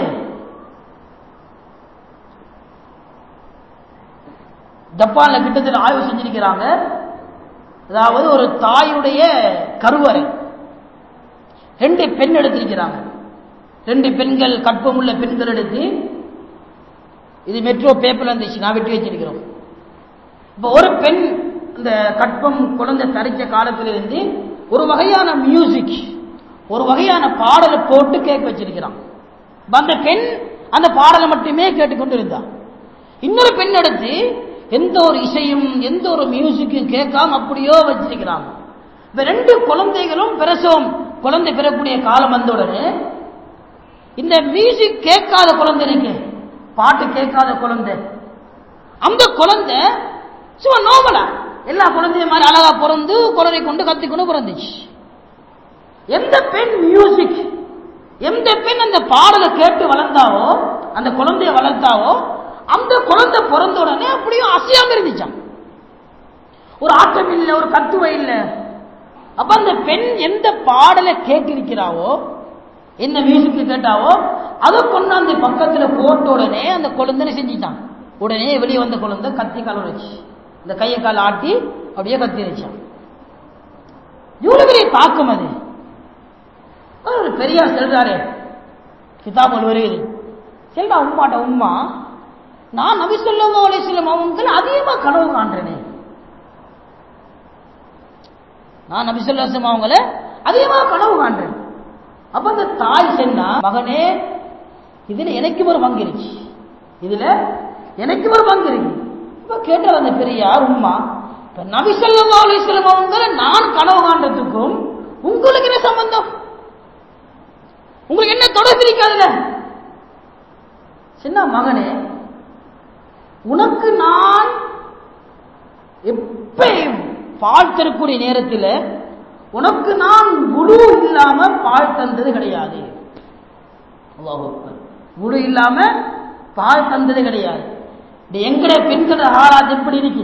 S1: ஜப்பான்ல கிட்டத்தட்ட ஆய்வு செஞ்சிருக்கிறாங்க அதாவது ஒரு தாயுடைய கருவறை ரெண்டு பெண் எடுத்திருக்கிறாங்க ரெண்டு பெண்கள் கற்பமுள்ள பெண்கள் எடுத்து இது மெட்ரோ பேப்பர்ல இருந்துச்சு நான் வெட்டி வச்சிருக்கிறோம் இப்போ ஒரு பெண் இந்த கற்பம் குழந்தை தரிச்ச காலத்திலிருந்து ஒரு வகையான மியூசிக் ஒரு வகையான பாடலை போட்டு கேட்க வச்சிருக்கிறான் அப்ப அந்த பெண் அந்த பாடலை மட்டுமே கேட்டுக்கொண்டு இருந்தான் இன்னொரு பெண் எடுத்து எந்த ஒரு இசையும் எந்த ஒரு மியூசிக்கும் கேட்காம அப்படியோ வச்சிருக்கிறாங்க இந்த ரெண்டு குழந்தைகளும் பிரசவம் குழந்தை பெறக்கூடிய காலம் வந்த உடனே இந்த மியூசிக் கேட்காத குழந்தை இருக்கு பாட்டு கேட்காத குழந்தை அந்த குழந்தை சும்மா நோமலா எல்லா குழந்தைய மாதிரி அழகா பிறந்து குழந்தை கொண்டு கத்திக்கொண்டு பிறந்துச்சு எந்த பெண் மியூசிக் எந்த பெண் அந்த பாடலை கேட்டு வளர்ந்தாவோ அந்த குழந்தைய வளர்த்தாவோ அந்த குழந்தை பிறந்த உடனே அப்படியும் அசையாம இருந்துச்சான் ஒரு ஆட்டம் இல்லை ஒரு கத்துவை இல்லை அப்ப அந்த பெண் எந்த பாடலை கேட்டிருக்கிறாவோ என்ன மியூசிக் கேட்டாவோ அதை கொண்டாந்து பக்கத்துல போட்ட உடனே அந்த குழந்தை செஞ்சிட்டான் உடனே வெளியே வந்த குழந்தை கத்தி கால் வச்சு இந்த கையை கால் ஆட்டி அப்படியே கத்திருச்சான் இவ்வளவு பெரிய தாக்கம் அது ஒரு பெரியார் செல்றாரே கிதாபல் வருகிறது செல்வா உம்மாட்ட உம்மா நான் நபி சொல்லா அலிஸ்லம் அவங்க அதிகமா கனவு காண்றேனே நான் நபி சொல்லாசம் அவங்கள அதிகமாக கனவு காண்றேன் அப்ப அந்த தாய் சொன்னா மகனே இதுல எனக்கு ஒரு பங்கு இருக்கு இதுல எனக்கு ஒரு பங்கு இருக்கு இப்ப கேட்டார் அந்த பெரியார் உம்மா இப்ப நபி சொல்லா அலிஸ்லம் அவங்கள நான் கனவு காண்றதுக்கும் உங்களுக்கு என்ன சம்பந்தம் உங்களுக்கு என்ன தொடர்பு இருக்காதுல சின்ன மகனே உனக்கு நான் எப்பயும் பால் தரக்கூடிய நேரத்தில் உனக்கு நான் முழு இல்லாம பால் தந்தது கிடையாது முழு இல்லாம பால் தந்தது கிடையாது எங்கட பெண்கள ஆளாது எப்படி இருக்கு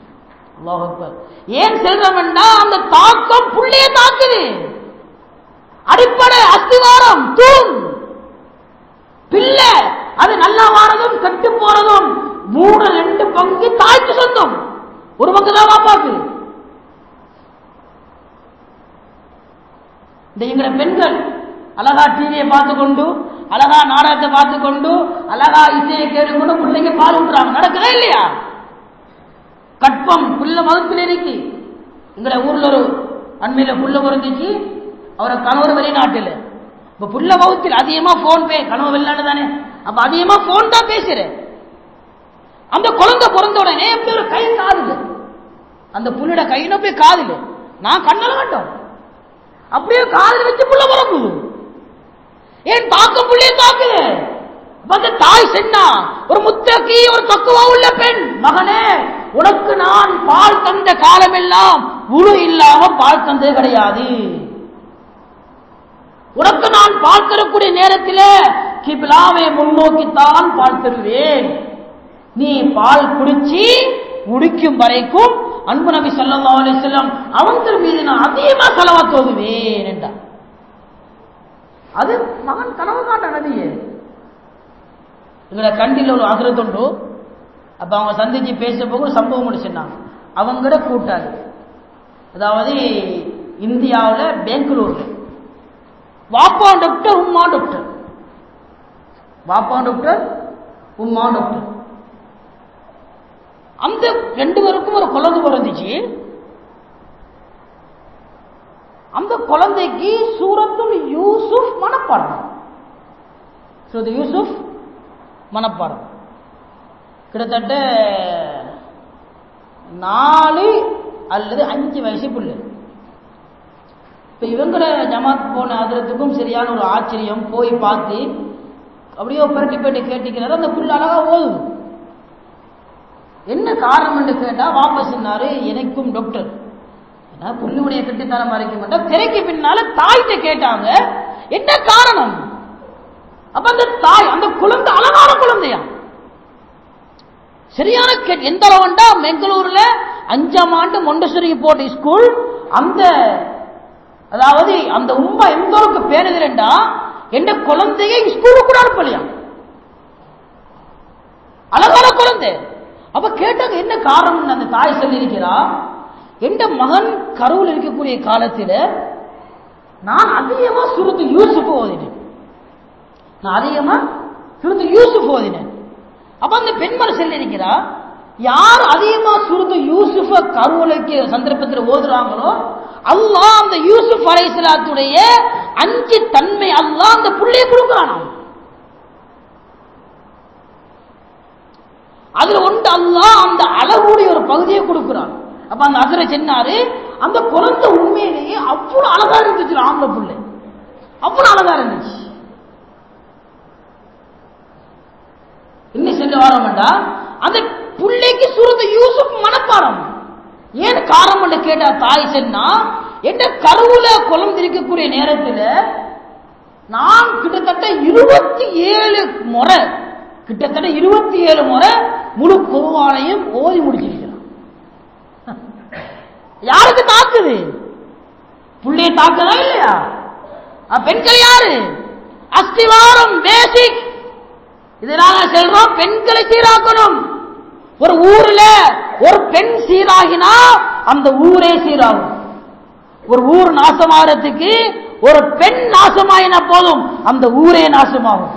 S1: ஏன் செல்றவன்டா அந்த தாக்கம் புள்ளைய தாக்குது அடிப்படை அஸ்திவாரம் தூண் பிள்ளை அது நல்லா வாரதும் கெட்டு போறதும் மூணு ரெண்டு பங்கு தாய்க்கு சொந்தம் ஒரு பங்கு தான் பாப்பாக்கு இந்த எங்களை பெண்கள் அழகா டிவியை பார்த்து கொண்டு அழகா நாடகத்தை பார்த்து கொண்டு அழகா இசையை கேட்டுக்கொண்டு பிள்ளைங்க பால் விட்டுறாங்க நடக்குதா இல்லையா கற்பம் புள்ள மதத்தில் இருக்கு எங்களை ஊர்ல ஒரு அண்மையில புள்ள பிறந்துச்சு அவரை கணவர் வெளிநாட்டில் இப்ப புள்ள மௌத்தில் அதிகமா போன் பே கனவு வெளிநாடு தானே அப்ப அதிகமா போன் தான் பேசுறேன் அந்த குழந்தை பிறந்த உடனே எப்படி ஒரு கை காதுல அந்த புள்ளோட கையில போய் காதுல நான் கண்ணல கண்டோம் அப்படியே காதில் வச்சு புள்ள பிறக்குது ஏன் தாக்க புள்ளைய தாக்குது அந்த தாய் சென்னா ஒரு முத்தகி ஒரு தக்குவா உள்ள பெண் மகனே உனக்கு நான் பால் தந்த காலமெல்லாம் உரு இல்லாம பால் தந்தது கிடையாது உனக்கு நான் பால் தரக்கூடிய நேரத்தில் கிபிலாவை முன்னோக்கித்தான் பால் தருவேன் நீ பால் குடிச்சு முடிக்கும் வரைக்கும் அன்பு நபி சல்லா அலிஸ்லாம் அவங்க மீது நான் அதிகமா செலவா தோதுவேன் என்றார் அது மகன் கனவு காட்ட நபியே எங்களை கண்டில ஒரு அகரத்துண்டு அப்ப அவங்க சந்திச்சு பேச போக ஒரு சம்பவம் முடிச்சுனாங்க அவங்கள கூட்டாது அதாவது இந்தியாவில் பெங்களூர்ல வாப்பா டாக்டர் உம்மா டாக்டர் வாப்பா டாக்டர் உம்மா டாக்டர் அந்த ரெண்டு பேருக்கும் ஒரு குழந்தை பிறந்துச்சு அந்த குழந்தைக்கு சூரத்துல் யூசுப் மனப்பாடம் சூரத்து யூசுப் மனப்பாடம் கிட்டத்தட்ட நாலு அல்லது அஞ்சு வயசு புள்ளு இப்ப இவங்கள ஜமாத் போன அதிரத்துக்கும் சரியான ஒரு ஆச்சரியம் போய் பார்த்து அப்படியே புரட்டி போயிட்டு கேட்டுக்கிறாரு அந்த புள்ள அழகா ஓதுது என்ன காரணம் என்று கேட்டா வாபஸ் சொன்னாரு எனக்கும் டாக்டர் புள்ளியுடைய கெட்டித்தனம் மறைக்க மாட்டா திரைக்கு பின்னால தாய்கிட்ட கேட்டாங்க என்ன காரணம் அப்ப அந்த தாய் அந்த குழந்தை அழகான குழந்தையா சரியான கெ- எந்த அளவுண்டா பெங்களூர்ல அஞ்சாம் ஆண்டு மொண்டசரி போட்ட ஸ்கூல் அந்த அதாவது அந்த உம்மா எந்த அளவுக்கு பேணுகிறேன்டா எந்த குழந்தைய ஸ்கூலுக்கு கூட அனுப்பலையா அழகான குழந்தை அப்ப கேட்டாங்க என்ன காரணம் அந்த தாய் சொல்லியிருக்கிறா எந்த மகன் கருவில் இருக்கக்கூடிய காலத்தில் நான் அதிகமா சுருத்து யூசுப் ஓதினேன் நான் அதிகமா சுருத்து யூசுப் ஓதினேன் அப்ப அந்த பெண்மணி சொல்லியிருக்கிறா யார் அதிகமா சுருத்து யூசுஃப கருவலைக்கு சந்தர்ப்பத்தில் ஓதுறாங்களோ அல்லாஹ் அந்த யூசுப் அலைஹிஸ்ஸலாத்துடைய அஞ்சு தன்மை அல்லாஹ் அந்த புள்ளைய கொடுக்கிறானாம் அதுல ஒன்று அல்லாஹ் அந்த அழகுடைய ஒரு பகுதியை கொடுக்கிறான் அப்ப அந்த அசரை சொன்னாரு அந்த குழந்தை உண்மையிலேயே அவ்வளவு அழகா இருந்துச்சு ஆம்பளை புள்ளை அவ்வளவு அழகா இருந்துச்சு என்ன சொல்ல வரோம்டா அந்த புள்ளைக்கு சுருந்த யூசுப் மனப்பாடம் ஏன் காரணம் என்று கேட்டா தாய் சொன்னா என்ன கருவுல குழந்தை இருக்கக்கூடிய நேரத்தில் நான் கிட்டத்தட்ட இருபத்தி ஏழு முறை கிட்டத்தட்ட இருபத்தி ஏழு முறை முழு குருவானையும் ஓதி முடிச்சிருக்கிறான் யாருக்கு தாக்குது புள்ளைய தாக்குதா இல்லையா அப்ப பெண்கள் யாரு அஸ்திவாரம் பேசிக் இதனால சொல்றோம் பெண்களை சீராக்கணும் ஒரு ஊர்ல ஒரு பெண் சீராகினா அந்த ஊரே சீராகும் ஒரு ஊர் நாசமாகறதுக்கு ஒரு பெண் நாசமாயின போதும் அந்த ஊரே நாசமாகும்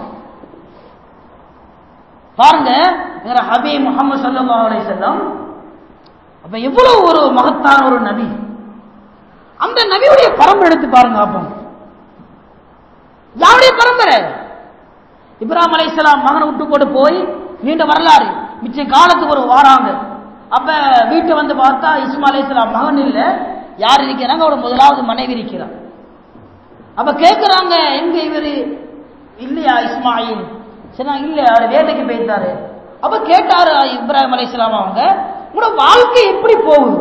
S1: பாருங்க இவர ஹபீ முகமது ஸல்லல்லாஹு அலைஹி வஸல்லம் அப்ப எவ்வளவு ஒரு மகத்தான ஒரு நபி அந்த நபியுடைய பரம்பரை எடுத்து பாருங்க அப்போ யாருடைய பரம்பரை இப்ராஹிம் அலைஹிஸ்ஸலாம் மகனை விட்டு போட்டு போய் நீண்ட வரலாறு மிச்ச காலத்துக்கு ஒரு வாராங்க அப்ப வீட்டை வந்து பார்த்தா இஸ்மா அலைஹிஸ்ஸலாம் மகன் இல்ல யார் இருக்கிறாங்க அவரோட முதலாவது மனைவி இருக்கிறார் அப்ப கேட்கிறாங்க எங்க இவரு இல்லையா இஸ்மாயில் சரி இல்ல அவர் வேட்டைக்கு போயிட்டாரு அப்ப கேட்டாரு இப்ராஹிம் அலைஹிஸ்ஸலாம் அவங்க உங்களோட வாழ்க்கை எப்படி போகுது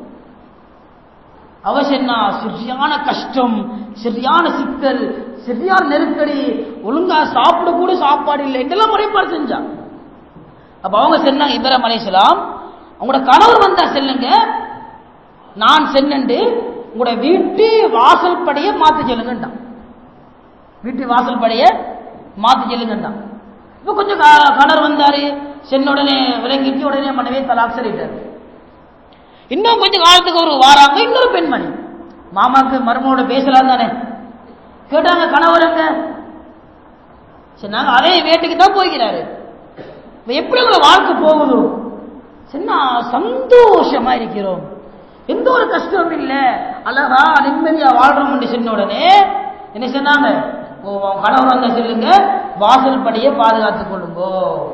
S1: அவசன்னா சரியான கஷ்டம் சரியான சிக்கல் சரியான நெருக்கடி ஒழுங்கா சாப்பிட கூட சாப்பாடு இல்லை இதெல்லாம் முறைப்பாடு செஞ்சா அப்ப அவங்க சொன்னாங்க இப்ராஹிம் அலைஹிஸ்ஸலாம் அவங்களோட கணவர் வந்தா செல்லுங்க நான் சென்னண்டு உங்களோட வீட்டு வாசல் படிய மாத்தி சொல்லுங்கட்டான் வீட்டு வாசல் படிய மாத்தி சொல்லுங்கட்டான் இப்ப கொஞ்சம் க- கணவர் வந்தாரு சென்ன உடனே விளங்கிட்டு உடனே மனைவி தலாக் சொல்லிட்டாரு இன்னும் கொஞ்சம் காலத்துக்கு ஒரு வாராங்க இன்னொரு பெண்மணி மாமாக்கு மருமோட பேசலாம் தானே கேட்டாங்க கணவர் எங்க சரி நாங்க அதே வீட்டுக்கு தான் போய்கிறாரு இப்ப எப்படி உங்களை வாழ்க்கை போகுது சின்ன சந்தோஷமா இருக்கிறோம் எந்த ஒரு கஷ்டமும் இல்லை அழகா நிம்மதியா வாழ்றோம் சொன்ன உடனே என்ன சொன்னாங்க ஓ உன் கணவர் வந்த சொல்லுங்க வாசல் படியை பாதுகாத்துக் கொள்ளுங்கோ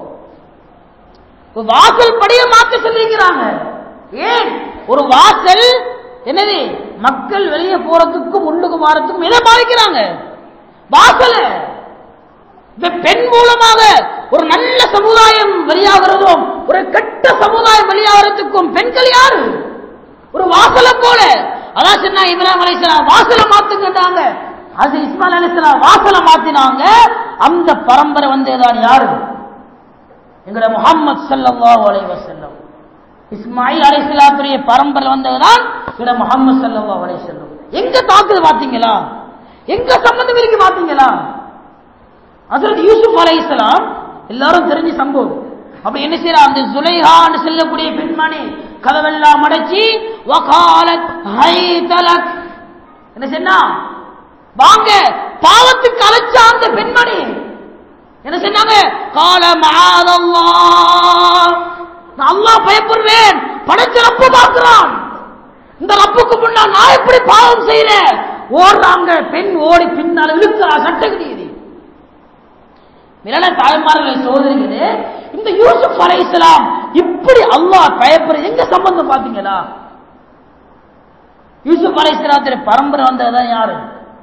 S1: இப்ப வாசல் படியை மாத்த சொல்லிக்கிறாங்க ஏன் ஒரு வாசல் என்னது மக்கள் வெளியே போறதுக்கும் உள்ளுக்கு வாரத்துக்கும் எதை பாதிக்கிறாங்க வாசல இந்த பெண் மூலமாக ஒரு நல்ல சமுதாயம் வெளியாகிறதும் ஒரு கெட்ட சமுதாயம் வெளியாகிறதுக்கும் பெண்கள் யாரு ஒரு வாசல போல அதான் சொன்னா இப்ராஹிம் அலைஹிஸ்ஸலாம் வாசல மாத்துங்கட்டாங்க அது இஸ்மாயில் அலைஹிஸ்ஸலாம் வாசல மாத்தினாங்க அந்த பரம்பரை வந்ததுதான் யாரு எங்கட முஹம்மது ஸல்லல்லாஹு அலைஹி வஸல்லம் இஸ்மாயில் அலைஹிஸ்ஸலாத்துடைய பரம்பரை வந்ததுதான் எங்கட முஹம்மது ஸல்லல்லாஹு அலைஹி வஸல்லம் எங்க தாக்குது பாத்தீங்களா எங்க சம்பந்தம் இருக்கு பாத்தீங்களா ஹஜரத் யூசுப் அலைஹிஸ்ஸலாம் எல்லாரும் தெரிஞ்ச சம்பவம் அப்ப என்ன செய்யறா அந்த சுலைஹான்னு சொல்லக்கூடிய பெண்மணி கதவெல்லாம் அடைச்சி வகாலத் ஹைதலக் என்ன சொன்னா வாங்க பாவத்துக்கு அழைச்ச அந்த பெண்மணி என்ன சொன்னாங்க கால மகாதல்லாஹ் நான் அல்லாஹ் பயப்படுவேன் படைச்ச ரப்பு பார்க்கிறான் இந்த ரப்புக்கு முன்னால் நான் எப்படி பாவம் செய்யறேன் ஓடுறாங்க பெண் ஓடி பின்னால் இழுக்கிறா சட்டகிரியுது மிரண தாய்மார்களை சோதரிகளே இந்த யூசுப் அலைஹிஸ்ஸலாம் இப்படி அல்லாஹ் பயப்படுறது எங்க சம்பந்தம் பாத்தீங்களா யூசுப் அலைஹிஸ்ஸலாத்துடைய பரம்பரை வந்ததுதான் யாரு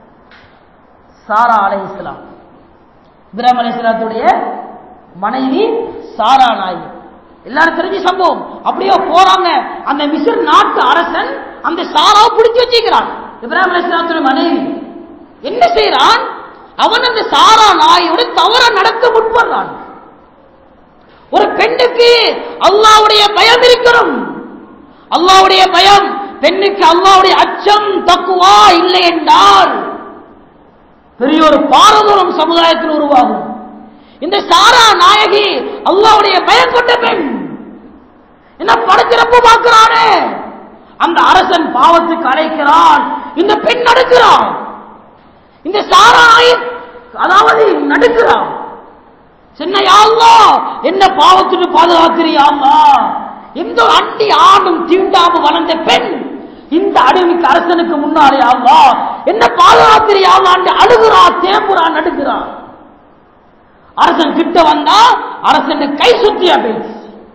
S1: சாரா அலைஹிஸ்ஸலாம் இப்ராஹிம் அலைஹிஸ்ஸலாத்துடைய மனைவி சாரா நாயி எல்லாரும் தெரிஞ்ச சம்பவம் அப்படியே போறாங்க அந்த மிஸ்ர் நாட்டு அரசன் அந்த சாராவை பிடிச்சு வச்சுக்கிறான் இப்ராஹிம் அலிஸ்லாத்துடைய மனைவி என்ன செய்யறான் அவன் அந்த சாரா நாயோட தவற நடக்க முற்படுறான் ஒரு பெண்ணுக்கு அல்லாவுடைய பயம் இருக்கணும் அல்லாவுடைய பயம் பெண்ணுக்கு அல்லாவுடைய அச்சம் தக்குவா இல்லை என்றால் பெரிய ஒரு பாரதூரம் சமுதாயத்தில் உருவாகும் இந்த சாரா நாயகி அல்லாவுடைய பயம் கொண்ட பெண் என்ன படச்சிறப்பு பார்க்கிறானே அந்த அரசன் பாவத்துக்கு அழைக்கிறான் இந்த பெண் நடுக்கிறான் இந்த சாரா நாயக் அதாவது நடுக்கிறான் சின்ன யாழ்லா என்ன பாவத்துக்கு பாதுகாக்கிறியாமா இந்த அண்டி ஆணும் தீண்டாம வளர்ந்த பெண் இந்த அடிமைக்கு அரசனுக்கு முன்னாலே ஆவா என்ன பாதுகாக்கிறியாமான்னு அழுகுறா தேம்புறா நடுக்கிறா அரசன் கிட்ட வந்தா அரசன் கை சுத்தியா போயிடுச்சு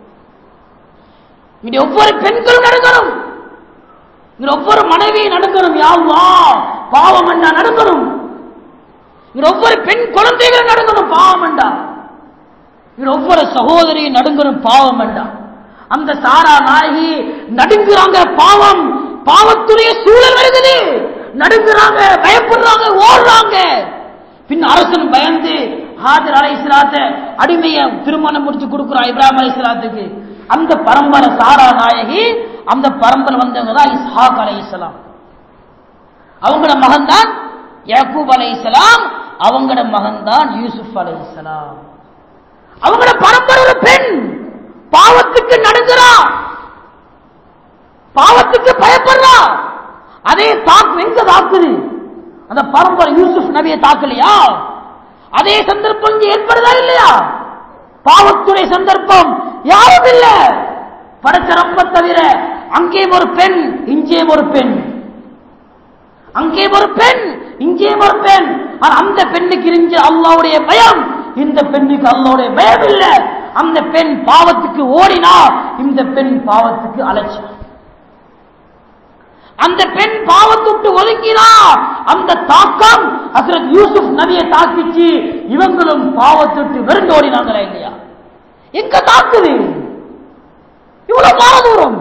S1: இங்க ஒவ்வொரு பெண்களும் நடுக்கணும் இங்க ஒவ்வொரு மனைவியும் நடுக்கணும் யாவா பாவம் என்றா நடுக்கணும் இங்க ஒவ்வொரு பெண் குழந்தைகளும் நடுக்கணும் பாவம் என்றா இங்க ஒவ்வொரு சகோதரியும் நடுங்கணும் பாவம் வேண்டாம் அந்த சாரா நாயகி நடுங்குறாங்க பாவம் பாவத்துடைய சூழல் வருகிறது நடுங்குறாங்க பயப்படுறாங்க ஓடுறாங்க பின் அரசன் பயந்து ஹாஜர் அலை இஸ்லாத்த அடிமைய திருமணம் முடிச்சு கொடுக்குறான் இப்ராஹிம் அலை இஸ்லாத்துக்கு அந்த பரம்பரை சாரா நாயகி அந்த பரம்பரை வந்தவங்க தான் இஸ்ஹாக் அலை இஸ்லாம் அவங்களோட மகன் தான் யாக்கூப் அலை இஸ்லாம் அவங்களோட மகன் தான் யூசுப் அலை இஸ்லாம் அவங்களோட பரம்பரை ஒரு பெண் பாவத்துக்கு நடுங்குறா பாவத்துக்கு பயப்படுறா அதே தாக்கு எங்க தாக்குது அந்த பரம்பரை யூசுப் நபியை தாக்கலையா அதே சந்தர்ப்பம் இங்க ஏற்படுதா இல்லையா பாவத்துடைய சந்தர்ப்பம் யாரும் இல்ல படைச்ச ரப்ப தவிர அங்கேயும் ஒரு பெண் இங்கேயும் ஒரு பெண் அங்கே ஒரு பெண் இங்கே ஒரு பெண் ஆனா அந்த பெண்ணுக்கு இருந்த அல்லாவுடைய பயம் இந்த பெண்ணுக்கு அல்லாவுடைய பயம் இல்ல அந்த பெண் பாவத்துக்கு ஓடினா இந்த பெண் பாவத்துக்கு அலைச்சல் அந்த பெண் பாவத்துட்டு ஒதுங்கினா அந்த தாக்கம் ஹசரத் யூசுப் நபியை தாக்கிச்சு இவங்களும் பாவத்துட்டு வெறுண்டு ஓடினாங்களா இல்லையா எங்க தாக்குது இவ்வளவு பாரதூரம்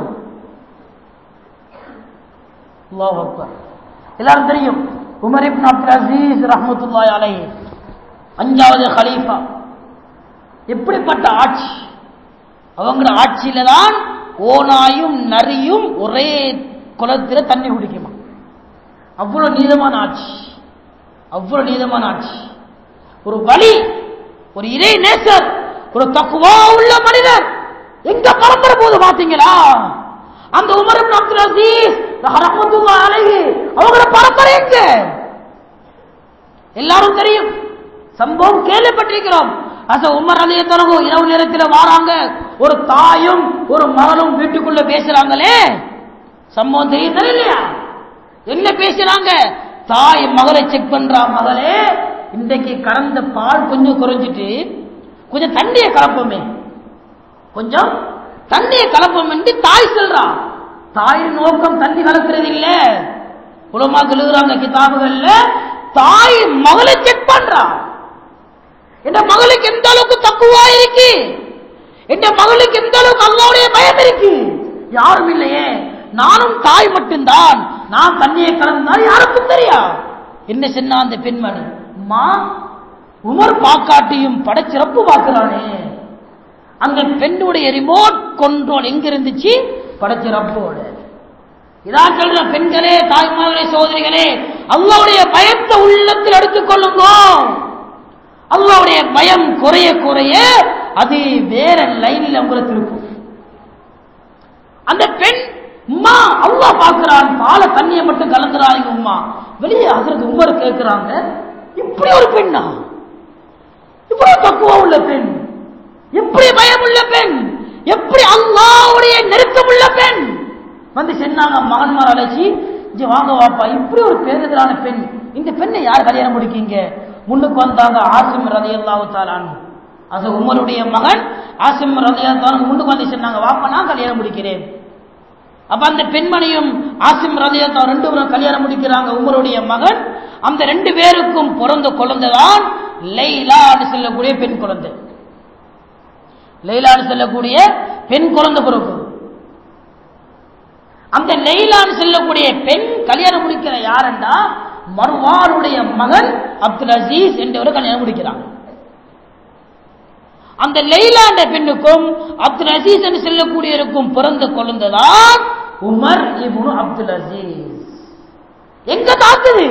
S1: அல்லாஹ் அக்பர் எல்லாரும் தெரியும் உமர் இப்னு அப்துல் அசீஸ் ரஹ்மத்துல்லாஹி அலைஹி அஞ்சாவது ஹலீஃபா எப்படிப்பட்ட ஆட்சி அவங்கள ஆட்சியில தான் ஓனாயும் நரியும் ஒரே குளத்தில் தண்ணி குடிக்குமா அவ்வளவு நீதமான ஆட்சி அவ்வளவு நீதமான ஆட்சி ஒரு வழி ஒரு இறை நேசர் ஒரு தக்குவா உள்ள மனிதர் எங்க பரம்பரை போது பாத்தீங்களா அந்த உமர் இப்னு அப்துல் அசீஸ் ரஹ்மத்துல்லாஹி அலைஹி அவங்களோட பரம்பரை எங்க எல்லாரும் தெரியும் சம்பவம் கேள்விப்பட்டிருக்கிறோம் அச உமர் அலிய தரகு இரவு நேரத்தில் வாராங்க ஒரு தாயும் ஒரு மகளும் வீட்டுக்குள்ள பேசுறாங்களே சம்பவம் தெரியும் தெரியலையா என்ன பேசுறாங்க தாய் மகளை செக் பண்றா மகளே இன்றைக்கு கடந்த பால் கொஞ்சம் குறைஞ்சிட்டு கொஞ்சம் தண்ணியை கலப்போமே கொஞ்சம் தண்ணியை கலப்போம் என்று தாய் சொல்றா தாயின் நோக்கம் தண்ணி கலக்கிறது இல்ல உலமா எழுதுறாங்க கிதாபுகள்ல தாய் மகளை செக் பண்றா என் மகளுக்கு எந்த அளவுக்கு தக்குவா இருக்கு என் மகளுக்கு எந்த அளவுக்கு அல்லாவுடைய பயம் இருக்கு யாரும் இல்லையே நானும் தாய் மட்டும்தான் நான் தண்ணியை கலந்தால் யாருக்கும் தெரியா என்ன சொன்னா அந்த பெண்மணி அம்மா உமர் பாக்காட்டியும் படச்சிறப்பு பார்க்கிறானே அந்த பெண்ணுடைய ரிமோட் கண்ட்ரோல் எங்க இருந்துச்சு படச்சிறப்போட இதான் சொல்ற பெண்களே தாய்மார்களே சோதரிகளே அல்லாவுடைய பயத்தை உள்ளத்தில் எடுத்துக்கொள்ளுங்க அல்லாவுடைய பயம் குறைய குறைய அது வேற லைன்ல உங்களுக்கு இருக்கும் அந்த பெண் உமா அல்லா பாக்குறான் பால தண்ணியை மட்டும் கலந்துறாங்க உமா வெளியே ஹசரத் உமர் கேட்கிறாங்க இப்படி ஒரு பெண்ணா இவ்வளவு தக்குவா உள்ள பெண் எப்படி பயம் உள்ள பெண் எப்படி அல்லாவுடைய நெருக்கம் உள்ள பெண் வந்து சொன்னாங்க மகன்மார் அழைச்சி இங்க வாங்க வாப்பா இப்படி ஒரு பேருதலான பெண் இந்த பெண்ணை யார் கல்யாணம் முடிக்கீங்க முன்னுக்கு வந்தாங்க ஆசிம் ரதையல்லாவு தாலான் அது உமருடைய மகன் ஆசிம் ரதையாத்தான் முன்னுக்கு வந்து சொன்னாங்க வாப்பா நான் கல்யாணம் முடிக்கிறேன் அப்ப அந்த பெண்மணியும் ஆசிம் ரதையத்தா ரெண்டு பேரும் கல்யாணம் முடிக்கிறாங்க உமருடைய மகன் அந்த ரெண்டு பேருக்கும் பிறந்த குழந்தைதான் லைலான்னு சொல்லக்கூடிய பெண் குழந்தை லைலான்னு சொல்லக்கூடிய பெண் குழந்தை பிறகு அந்த லெய்லான்னு சொல்லக்கூடிய பெண் கல்யாணம் முடிக்கிற யாருன்னா மர்வானுடைய மகன் அப்துல் அசீஸ் என்றவர் கல்யாணம் முடிக்கிறாங்க அந்த லெய்லா என்ற பெண்ணுக்கும் அப்துல் அசீஸ் என்று சொல்லக்கூடியவருக்கும் பிறந்த குழந்தைதான் உமர் இப்னு அப்துல் அசீஸ் எங்க தாக்குது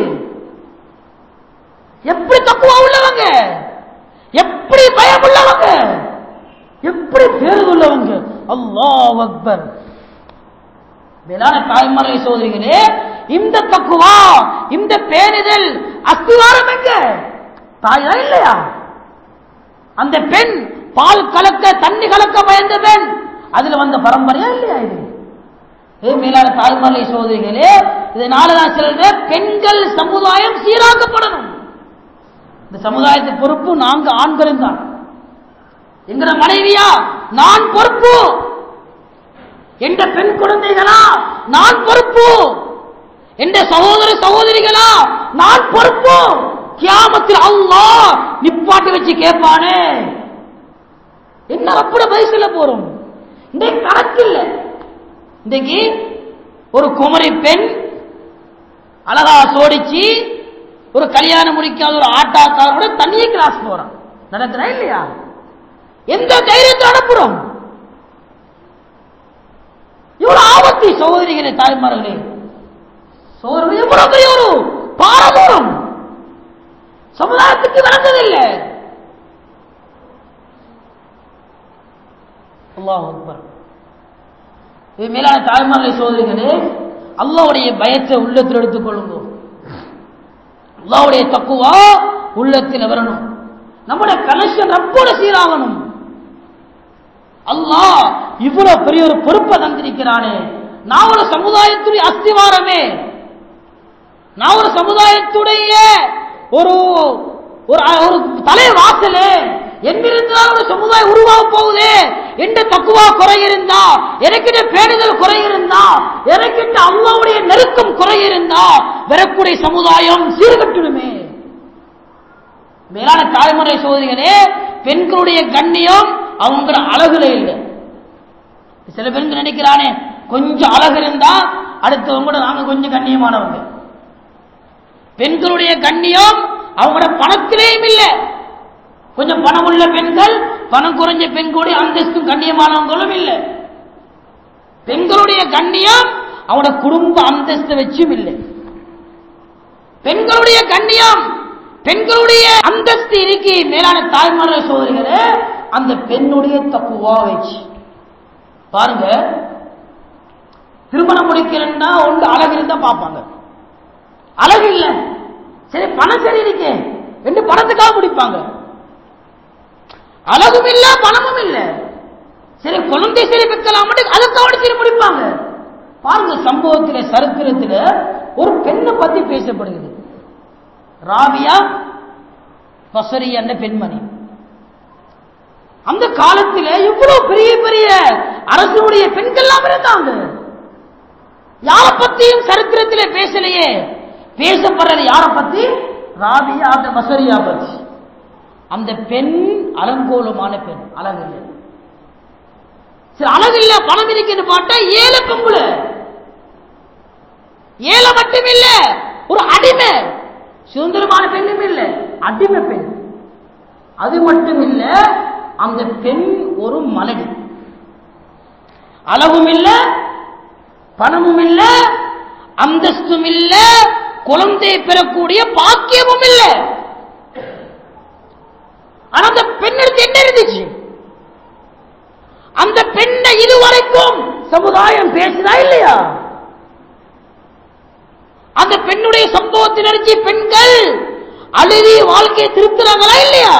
S1: எப்படி தக்குவா உள்ளவங்க எப்படி பயம் உள்ளவங்க எப்படி பேரு உள்ளவங்க அல்லாஹ் அக்பர் மேலான தாய்மாரை சோதரிகளே இந்த தக்குவா இந்த பேரிதழ் அஸ்திவாரம் எங்க தாயா இல்லையா அந்த பெண் பால் கலக்க தண்ணி கலக்க பயந்த பெண் அதுல வந்த பரம்பரையா இல்லையா இது ஏ மேலான தாய்மாரை சோதரிகளே இதனால நான் சொல்றேன் பெண்கள் சமுதாயம் சீராக்கப்படணும் இந்த சமுதாயத்துக்கு பொறுப்பு நாங்க ஆண்களும் தான் எங்கிற மனைவியா நான் பொறுப்பு என்ற பெண் குழந்தைகளா நான் பொறுப்பு என்ற சகோதர சகோதரிகளா நான் பொறுப்பு கியாமத்தில் அல்லாஹ் நிப்பாட்டி வச்சு கேட்பானே என்ன அப்படி பதில் சொல்ல போறோம் இன்றைக்கு கணக்கு இல்லை இன்றைக்கு ஒரு குமரி பெண் அழகா சோடிச்சு ஒரு கல்யாணம் முடிக்காத ஒரு ஆட்டாக்காரோட தண்ணியை கிளாஸ் போறான் நடக்கிறா இல்லையா எந்த தைரியத்தை அனுப்புறோம் இவ்வளவு ஆபத்து சகோதரிகளே தாய்மார்களே சோதரர்கள் எவ்வளவு பெரிய ஒரு பாரதூரம் சமுதாயத்துக்கு நடந்ததில்லை அல்லாஹ் அக்பர் இது மேலான தாய்மார்களே சோதரிகளே அல்லாவுடைய பயத்தை உள்ளத்தில் எடுத்துக் கொள்ளுங்க அல்லாவுடைய தக்குவா உள்ளத்தில் வரணும் நம்முடைய கனெக்ஷன் ரப்போட சீராகணும் அல்லாஹ் இவ்வளவு பெரிய ஒரு பொறுப்பை தந்திருக்கிறானே நான் ஒரு சமுதாயத்துடைய அஸ்திவாரமே நான் ஒரு சமுதாயத்துடைய ஒரு ஒரு ஒரு தலைவாசலே எங்கிருந்தால் ஒரு சமுதாயம் உருவாக போகுதே எந்த தக்குவா குறை இருந்தா எனக்கிட்ட பேணுதல் குறை இருந்தா எனக்கிட்ட அல்லாவுடைய நெருக்கம் குறை இருந்தா வரக்கூடிய சமுதாயம் சீர்கட்டுடுமே மேலான தாய்மறை சோதரிகளே பெண்களுடைய கண்ணியம் அவங்க அழகுல இல்லை சில பெண்கள் நினைக்கிறானே கொஞ்சம் அழகு இருந்தா அடுத்தவங்க கூட நாங்க கொஞ்சம் கண்ணியமானவங்க பெண்களுடைய கண்ணியம் அவங்களோட பணத்திலேயும் இல்லை கொஞ்சம் பணம் உள்ள பெண்கள் பணம் குறைஞ்ச பெண்களுடைய அந்தஸ்தும் கண்ணியமானவங்களும் இல்லை பெண்களுடைய கண்ணியம் அவங்களோட குடும்ப அந்தஸ்தை வச்சும் இல்லை பெண்களுடைய கண்ணியம் பெண்களுடைய அந்தஸ்து இருக்கி மேலான தாய்மார்கள் சோதரிகளே அந்த பெண்ணுடைய தப்புவா வச்சு பாருங்க திருமணம் முடிக்கிறேன்னா ஒன்று அழகு இருந்தா பார்ப்பாங்க அழகு இல்ல சரி பணம் சரி இருக்கே ரெண்டு பணத்துக்காக முடிப்பாங்க அழகும் இல்ல பணமும் இல்ல சரி குழந்தை சரி வைக்கலாம் அதுக்காக சரி முடிப்பாங்க பாருங்க சம்பவத்தில சரித்திரத்தில் ஒரு பெண்ணை பத்தி பேசப்படுகிறது ராபியா பசரி என்ற பெண்மணி அந்த காலத்தில் இவ்வளவு பெரிய பெரிய அரசுடைய பெண்கள்லாம் இருந்தாங்க யார பத்தியும் சரித்திரத்திலே பேசலையே பேசப்படுறது யார பத்தி ராபியா அந்த பசரியா பத்தி அந்த பெண் அலங்கோலமான பெண் அழகு இல்லை சரி அழகு இல்ல பணம் இருக்குன்னு பார்த்தா ஏழை பொம்புல ஏழை மட்டும் இல்ல ஒரு அடிமை சுதந்திரமான பெண்ணும் இல்ல அடிமை பெண் அது மட்டும் இல்ல அந்த பெண் ஒரு மலடி அழகும் இல்ல பணமும் இல்ல அந்தஸ்தும் இல்ல குழந்தை பெறக்கூடிய பாக்கியமும் இல்ல ஆனா அந்த பெண்ணுக்கு என்ன இருந்துச்சு அந்த பெண்ணை இதுவரைக்கும் சமுதாயம் பேசுதா இல்லையா அந்த பெண்ணுடைய சம்பவத்தில் நினைச்சு பெண்கள் அழுதி வாழ்க்கையை திருத்துறாங்களா இல்லையா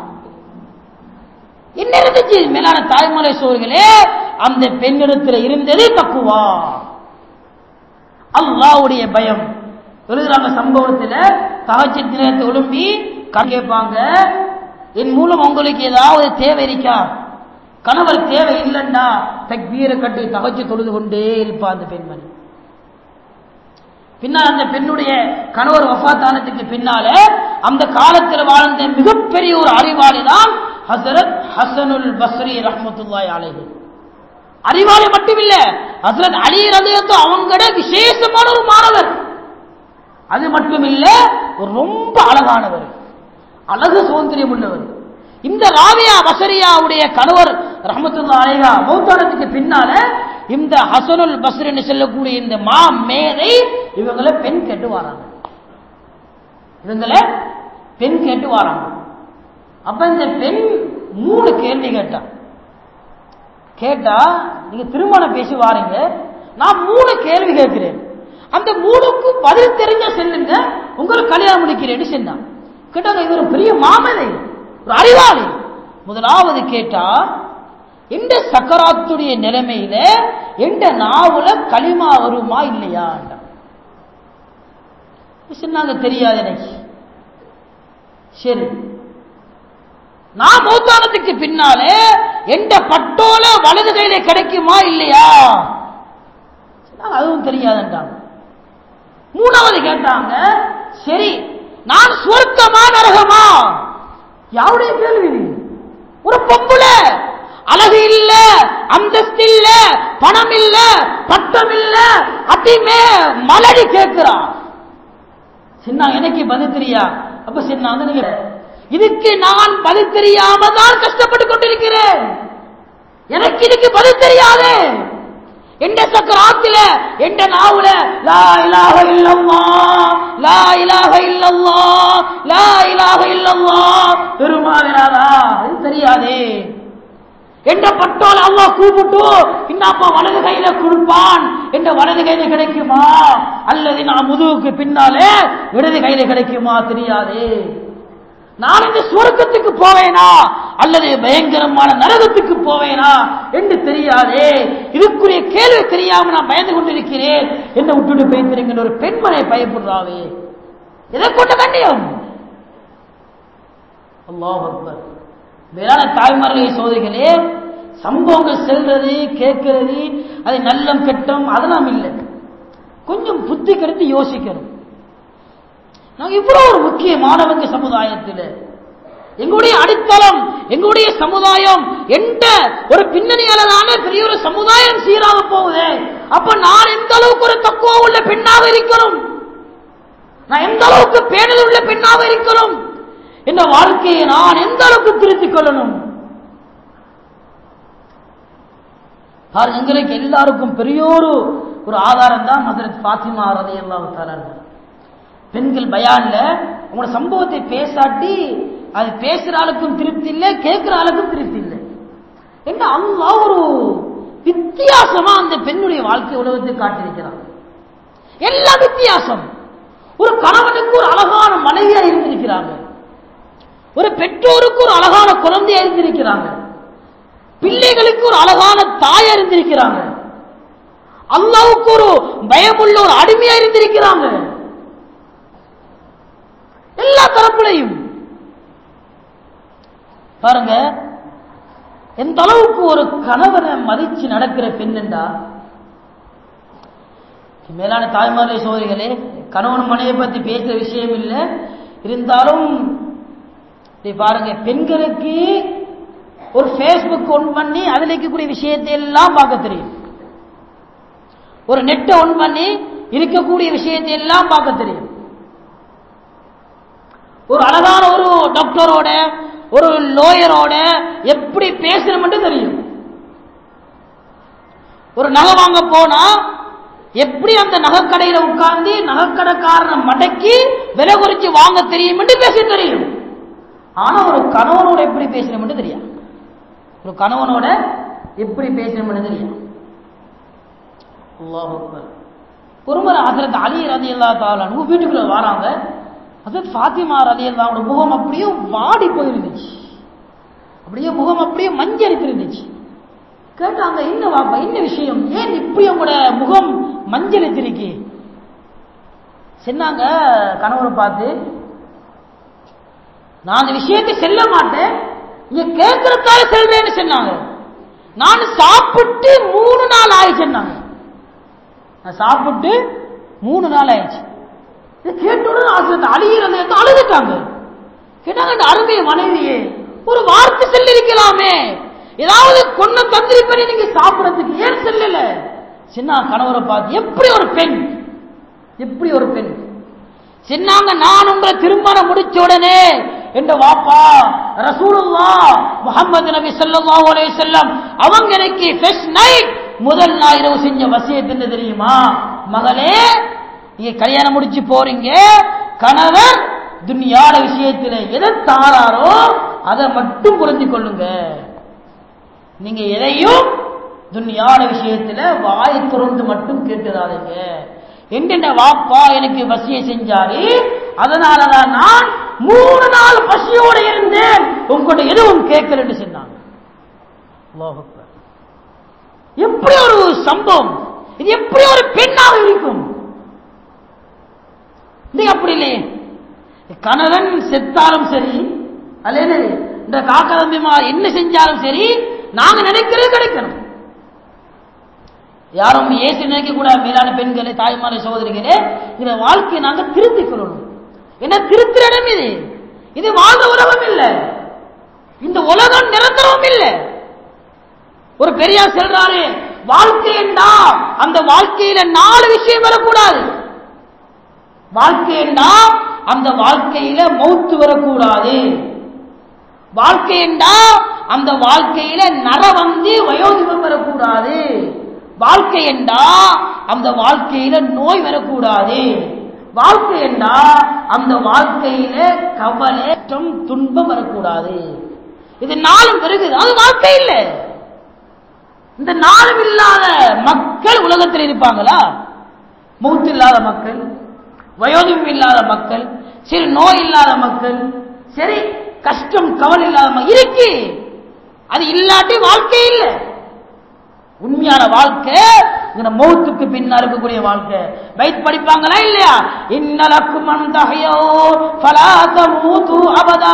S1: என்ன இருந்துச்சு மேலான தாய்மலை சோர்களே அந்த பெண்ணிடத்தில் இருந்தது தக்குவா அல்லாவுடைய பயம் எழுதுறாங்க சம்பவத்தில் தகச்சி நேரத்தை ஒழும்பி கேட்பாங்க என் மூலம் உங்களுக்கு ஏதாவது தேவை இருக்கா கணவர் தேவை இல்லைன்னா தக்பீரை கட்டி தகச்சு தொழுது கொண்டே இருப்பா அந்த பெண்மணி பின்னால் அந்த பெண்ணுடைய கணவர் வஃத்தானதுக்கு பின்னால அந்த காலத்தில் வாழ்ந்த மிகப்பெரிய ஒரு அறிவாளி தான் ஹசரத் ஹசனுல் பஸ்ரி ரஹமத்துல்லாய் அலைஹி அறிவாளி மட்டுமில்ல ஹசரத் அலி ரலியத்து அவங்கட விசேஷமான ஒரு மாணவர் அது மட்டுமில்ல ஒரு ரொம்ப அழகானவர் அழகு சௌந்தரியம் உள்ளவர் இந்த ராவியா பசரியாவுடைய கணவர் ரஹமத்துல்லா அலைஹா மௌத்தானத்துக்கு பின்னால இந்த ஹசனுல் பஸ்ரின்னு சொல்லக்கூடிய இந்த மா மேதை இவங்களை பெண் கேட்டு வராங்க இவங்களை பெண் கேட்டு வராங்க அப்ப இந்த பெண் மூணு கேள்வி கேட்டான் கேட்டா நீங்க திருமணம் பேசி வாரீங்க நான் மூணு கேள்வி கேட்கிறேன் அந்த மூணுக்கும் பதில் தெரிஞ்ச செல்லுங்க உங்களுக்கு கல்யாணம் முடிக்கிறேன்னு சொன்னான் கேட்டாங்க இவர் பெரிய மாமலை ஒரு அறிவாளி முதலாவது கேட்டா எந்த சக்கராத்துடைய நிலைமையில எந்த நாவுல களிமா வருமா இல்லையா சொன்னாங்க தெரியாது எனக்கு சரி நான் மௌத்தானத்துக்கு பின்னாலே எந்த பட்டோல வலது கையில கிடைக்குமா இல்லையா சொன்னாங்க, அதுவும் தெரியாதுன்றாங்க மூணாவது கேட்டாங்க சரி நான் சுவர்க்கமா நரகமா யாருடைய கேள்வி இது? ஒரு பொம்புல அழகு இல்ல அந்தஸ்து இல்ல பணம் இல்ல பட்டம் இல்ல அடிமே மலடி கேட்கிறான் சின்ன எனக்கு பதில் தெரியா அப்ப சின்ன நீங்க இதுக்கு நான் பதில் தெரியாம தான் கஷ்டப்பட்டு கொண்டிருக்கிறேன் எனக்கு இதுக்கு பதில் தெரியாது எந்த சக்கராத்தில எந்த நாவுல லா இலாஹ இல்லல்லா லா இலாஹ இல்லல்லா லா இலாஹ இல்லல்லா பெருமாவினாரா அது தெரியாதே என்ற பட்டோல அல்லாஹ் கூப்பிட்டு இன்னப்பா வலது கையில கொடுப்பான் என்ற வலது கையில கிடைக்குமா அல்லது நான் முதுகுக்கு பின்னாலே இடது கையில கிடைக்குமா தெரியாதே நான் இந்த சுவர்க்கத்துக்கு போவேனா அல்லது பயங்கரமான நரகத்துக்கு போவேனா என்று தெரியாதே இதுக்குரிய கேள்வி தெரியாம நான் பயந்து கொண்டிருக்கிறேன் என்ன விட்டுட்டு போய்த்திருக்கின்ற ஒரு பெண்மனை பயப்படுறாவே எதை கொண்ட கண்ணியம் அல்லாஹ் அக்பர் வேளாண் தாய்மார்களை சோதரிகளே சம்பவங்கள் செல்றது கேட்கிறது அது நல்லம் கெட்டம் அதெல்லாம் இல்லை கொஞ்சம் புத்தி கருத்து யோசிக்கணும் நாங்க இவ்வளவு ஒரு முக்கியமானவங்க சமுதாயத்தில் எங்களுடைய அடித்தளம் எங்களுடைய சமுதாயம் எந்த ஒரு பின்னணியாளரான பெரிய ஒரு சமுதாயம் சீராக போகுது அப்ப நான் எந்த அளவுக்கு ஒரு தக்குவ உள்ள பெண்ணாக இருக்கணும் நான் எந்த அளவுக்கு பேணல் உள்ள பெண்ணாக இருக்கணும் இந்த வாழ்க்கையை நான் எந்த அளவுக்கு திருத்திக் கொள்ளணும் பாருங்க, எங்களுக்கு எல்லாருக்கும் பெரியோரு ஒரு ஆதாரம் தான் ஹசரத் ஃபாத்திமா ரதி எல்லாம் பெண்கள் பயான்ல உங்களோட சம்பவத்தை பேசாட்டி அது பேசுற ஆளுக்கும் திருப்தி இல்லை கேட்கிற ஆளுக்கும் திருப்தி இல்லை என்ன அல்லாஹ் ஒரு வித்தியாசமா அந்த பெண்ணுடைய வாழ்க்கை உலகத்தை காட்டியிருக்கிறான் எல்லாம் வித்தியாசம் ஒரு கணவனுக்கு ஒரு அழகான மனைவியா இருந்திருக்கிறாங்க ஒரு பெற்றோருக்கு ஒரு அழகான குழந்தையா இருந்திருக்கிறாங்க பிள்ளைகளுக்கு ஒரு அழகான தாயா இருந்திருக்கிறாங்க அல்லாவுக்கு ஒரு பயமுள்ள ஒரு அடிமையா இருந்திருக்கிறாங்க எல்லா தரப்புலையும் பாருங்க எந்த அளவுக்கு ஒரு கணவனை மதிச்சு நடக்கிற பெண்ணெண்டா மேலான தாய்மாரை சோதரிகளே கணவன் மனையை பத்தி பேசுற விஷயம் இல்லை இருந்தாலும் இதை பாருங்க பெண்களுக்கு ஒரு ஃபேஸ்புக் ஒன் பண்ணி அதில் இருக்கக்கூடிய விஷயத்தை எல்லாம் பார்க்க தெரியும் ஒரு நெட்டை ஒன் பண்ணி இருக்கக்கூடிய விஷயத்தை எல்லாம் பார்க்க தெரியும் ஒரு அழகான ஒரு டாக்டரோட ஒரு லோயரோட எப்படி பேசணும் தெரியும் ஒரு நகை வாங்க போனா எப்படி அந்த நகைக்கடையில உட்கார்ந்து நகைக்கடைக்காரனை மடக்கி விலை குறைச்சு வாங்க தெரியும் என்று பேச தெரியும் ஆனா ஒரு கணவனோட எப்படி பேசணும் தெரியும் ஒரு கணவனோட எப்படி பேசணும் தெரியும் அல்லாஹ் அக்பர். ஒருமுறை ஹசரத் அலி ரதி அல்லா தாலானு வீட்டுக்குள்ள வராங்க ஹசரத் ஃபாத்திமா ரதி அல்லாவோட முகம் அப்படியே வாடி போயிருந்துச்சு அப்படியே முகம் அப்படியே மஞ்சள் இருந்துச்சு கேட்டாங்க என்ன வாப்பா என்ன விஷயம் ஏன் இப்படி உங்களோட முகம் மஞ்சள் இருக்கு சொன்னாங்க கணவனை பார்த்து நான் அந்த விஷயத்தை செல்ல மாட்டேன் நீங்க கேட்கறதுக்காக செல்வேன்னு சொன்னாங்க நான் சாப்பிட்டு மூணு நாள் ஆயிடுச்சுன்னாங்க நான் சாப்பிட்டு மூணு நாள் ஆயிடுச்சு இதை கேட்டோட அழியிறது அழுதுட்டாங்க கேட்டாங்க இந்த அருமைய மனைவியே ஒரு வார்த்தை சொல்லிருக்கலாமே ஏதாவது கொண்டு தந்திருப்பேன் நீங்க சாப்பிடறதுக்கு ஏன் செல்லல சின்ன கணவரை பார்த்து எப்படி ஒரு பெண் எப்படி ஒரு பெண் சின்னாங்க நான் உங்களை திருமணம் முடிச்ச உடனே என்ற வாப்பா ரசூலுல்லா முகமது நபி ஸல்லல்லாஹு அலைஹி வஸல்லம் அவங்க எனக்கு ஃபர்ஸ்ட் நைட் முதல் ஞாயிறு செஞ்ச வசியத் என்ன தெரியுமா மகளே நீங்க கல்யாணம் முடிச்சு போறீங்க கணவர் துன்யாட விஷயத்துல எதை தாராரோ அதை மட்டும் புரிந்து கொள்ளுங்க நீங்க எதையும் துன்யாட விஷயத்துல வாய் திறந்து மட்டும் கேட்டுறாதீங்க என்னென்ன வாப்பா எனக்கு வசிய செஞ்சாரு அதனாலதான் நான் மூணு நாள் பசியோட இருந்தேன் உங்கள்கிட்ட எதுவும் கேட்கலன்னு சொன்னாங்க அல்லாஹ் அக்பர். எப்படி ஒரு சம்பவம் இது எப்படி ஒரு பெண்ணாக இருக்கும் நீங்க அப்படி இல்லையே கணவன் செத்தாலும் சரி அல்ல என்னது இந்த காக்கா தம்பிமா என்ன செஞ்சாலும் சரி நாங்க நினைக்கிறது கிடைக்கணும் யாரும் ஏசு நினைக்க கூட மேலான பெண்களே தாய்மாரை சகோதரிகளே இந்த வாழ்க்கையை நாங்க திருத்திக் கொள்ளணும் என்ன திருத்துற இடம் இது இது வாழ்ந்த உலகம் இல்ல இந்த உலகம் நிரந்தரம் இல்ல ஒரு பெரியார் சொல்றாரு வாழ்க்கை என்றா அந்த வாழ்க்கையில நாலு விஷயம் வரக்கூடாது வாழ்க்கை என்றா அந்த வாழ்க்கையில மௌத்து வரக்கூடாது வாழ்க்கை என்றா அந்த வாழ்க்கையில நர வந்து வயோதிபம் வரக்கூடாது வாழ்க்கை என்றா அந்த வாழ்க்கையில நோய் வரக்கூடாது வாழ்க்கை என்றா அந்த வாழ்க்கையில கவலை கஷ்டம், துன்பம் வரக்கூடாது இது நாளும் பெருகுது அது வாழ்க்கை இல்லை இந்த நாளும் இல்லாத மக்கள் உலகத்தில் இருப்பாங்களா மூத்து இல்லாத மக்கள் வயோதிபம் இல்லாத மக்கள் சரி நோய் இல்லாத மக்கள் சரி கஷ்டம் கவலை இல்லாத மக்கள் இருக்கு அது இல்லாட்டி வாழ்க்கை இல்லை உண்மையான வாழ்க்கை இந்த மௌத்துக்கு பின்னா இருக்கக்கூடிய வாழ்க்கை வைத் படிப்பாங்களா இல்லையா இன்னலக்கும் அந்தகையோ ஃபலாத மூத்து அபதா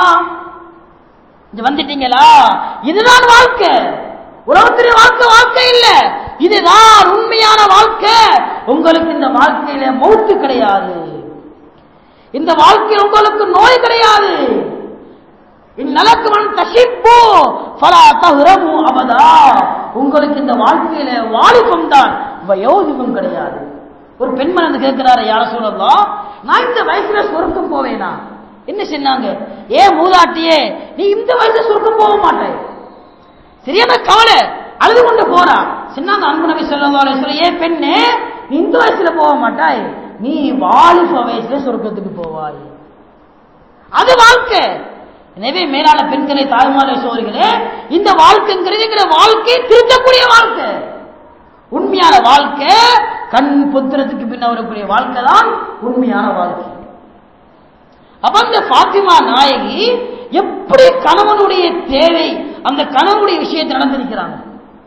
S1: இது வந்துட்டீங்களா இதுதான் வாழ்க்கை உலகத்திலே வாழ்க்கை வாழ்க்கை இல்ல இதுதான் உண்மையான வாழ்க்கை உங்களுக்கு இந்த வாழ்க்கையில மௌத்து கிடையாது இந்த வாழ்க்கையில் உங்களுக்கு நோய் கிடையாது இந்நலக்குவன் கசிப்போ பலா தகுரமு அவதா உங்களுக்கு இந்த வாழ்க்கையில வாலிபம் தான் வயோதிபம் கிடையாது ஒரு பெண்மணி வந்து கேட்கிறாரு யார சொல்லலாம் நான் இந்த வயசுல சொர்க்கம் போவேனா என்ன சொன்னாங்க ஏ மூதாட்டியே நீ இந்த வயசுல சொர்க்கம் போக மாட்டே சரியான கவலை அழுது கொண்டு போறா சின்னாங்க அன்பு நபி சொல்லலாம் சொல்ல ஏ பெண்ணே நீ இந்த வயசுல போக மாட்டாய் நீ வாலிப வயசுல சொர்க்கத்துக்கு போவாய் அது வாழ்க்கை எனவே மேலான பெண்களை தாய்மாரை சோதரிகளே இந்த வாழ்க்கைங்கிறது வாழ்க்கையை திருத்தக்கூடிய வாழ்க்கை உண்மையான வாழ்க்கை கண் புத்திரத்துக்கு பின்ன வரக்கூடிய வாழ்க்கை தான் உண்மையான வாழ்க்கை அப்ப அந்த பாத்திமா நாயகி எப்படி கணவனுடைய தேவை அந்த கணவனுடைய விஷயத்தை நடந்திருக்கிறாங்க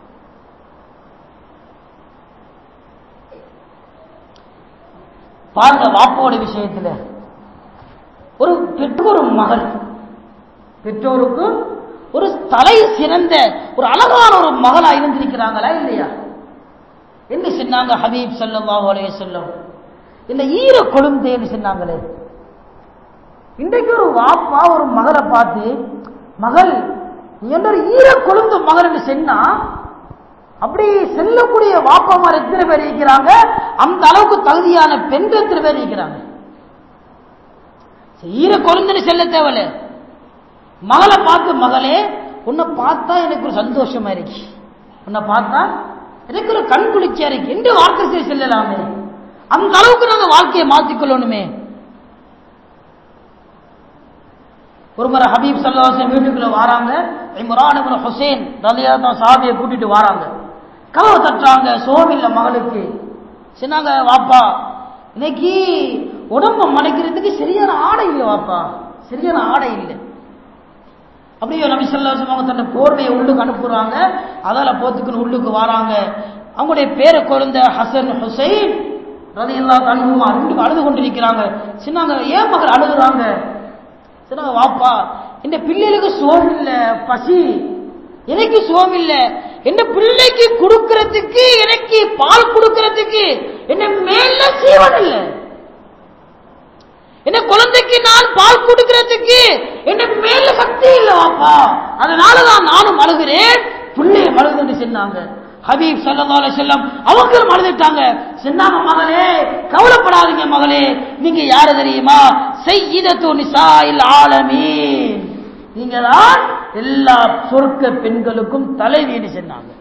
S1: பாருங்க வாப்போட விஷயத்துல ஒரு பெற்றோர் மகள் பெற்றோருக்கு ஒரு தலை சிறந்த ஒரு அழகான ஒரு மகளா இருந்திருக்கிறாங்களா இல்லையா என்ன சொன்னாங்க ஹபீப் ஸல்லல்லாஹு அலைஹி வஸல்லம் இல்ல ஈர கொழுந்தேன்னு சொன்னாங்களே இன்றைக்கு ஒரு வாப்பா ஒரு மகளை பார்த்து மகள் நீ என்ன ஒரு ஈர கொழுந்து மகள் என்று சொன்னா அப்படி செல்லக்கூடிய வாப்பாமார் எத்தனை பேர் இருக்கிறாங்க அந்த அளவுக்கு தகுதியான பெண்கள் எத்தனை பேர் இருக்கிறாங்க ஈர கொழுந்துன்னு செல்ல தேவையில்ல மகளை பார்த்து மகளே உன்னை பார்த்தா எனக்கு ஒரு சந்தோஷமா இருக்கு உன்னை பார்த்தா எனக்கு ஒரு கண் குளிர்ச்சியா இருக்கு என்று வார்த்தை செய்ய செல்லலாமே அந்த அளவுக்கு நாங்க வாழ்க்கையை மாத்திக்கொள்ளணுமே ஒரு முறை ஹபீப் சல்லாஹன் வீட்டுக்குள்ள வராங்க இம்ரான் இப்னு ஹுசைன் ரலியா தான் சாபியை கூட்டிட்டு வராங்க கதவை தட்டுறாங்க சோமில்ல மகளுக்கு சொன்னாங்க வாப்பா இன்னைக்கு உடம்ப மறைக்கிறதுக்கு சரியான ஆடை இல்லை வாப்பா சரியான ஆடை இல்லை அப்படியே நபி சொல்லாசம் அவங்க தன்னை போர்வையை உள்ளுக்கு அனுப்புறாங்க அதால போத்துக்குன்னு உள்ளுக்கு வராங்க அவங்களுடைய பேரை குழந்த ஹசன் ஹுசைன் ரதி எல்லா அனுபவமா ரெண்டு அழுது கொண்டிருக்கிறாங்க சின்னாங்க ஏன் மகள் அழுகுறாங்க சொன்னாங்க வாப்பா இந்த பிள்ளைகளுக்கு சோம் இல்ல பசி எனக்கு சோம் இல்ல என்ன பிள்ளைக்கு கொடுக்கறதுக்கு எனக்கு பால் கொடுக்கறதுக்கு என்ன மேல சீவன் இல்ல என்ன குழந்தைக்கு நான் பால் கொடுக்கறதுக்கு என் மேல சக்தி இல்ல வாப்பா அதனாலதான் நானும் அழுகிறேன் பிள்ளைய அழுதுன்னு சொன்னாங்க ஹபீப் சல்லா செல்லம் அவங்களும் அழுதுட்டாங்க சொன்னாங்க மகளே கவலைப்படாதீங்க மகளே நீங்க யாரு தெரியுமா செய்யிதத்து நிசாயில் ஆலமீன் நீங்க தான் எல்லா சொர்க்க பெண்களுக்கும் தலைவின்னு சொன்னாங்க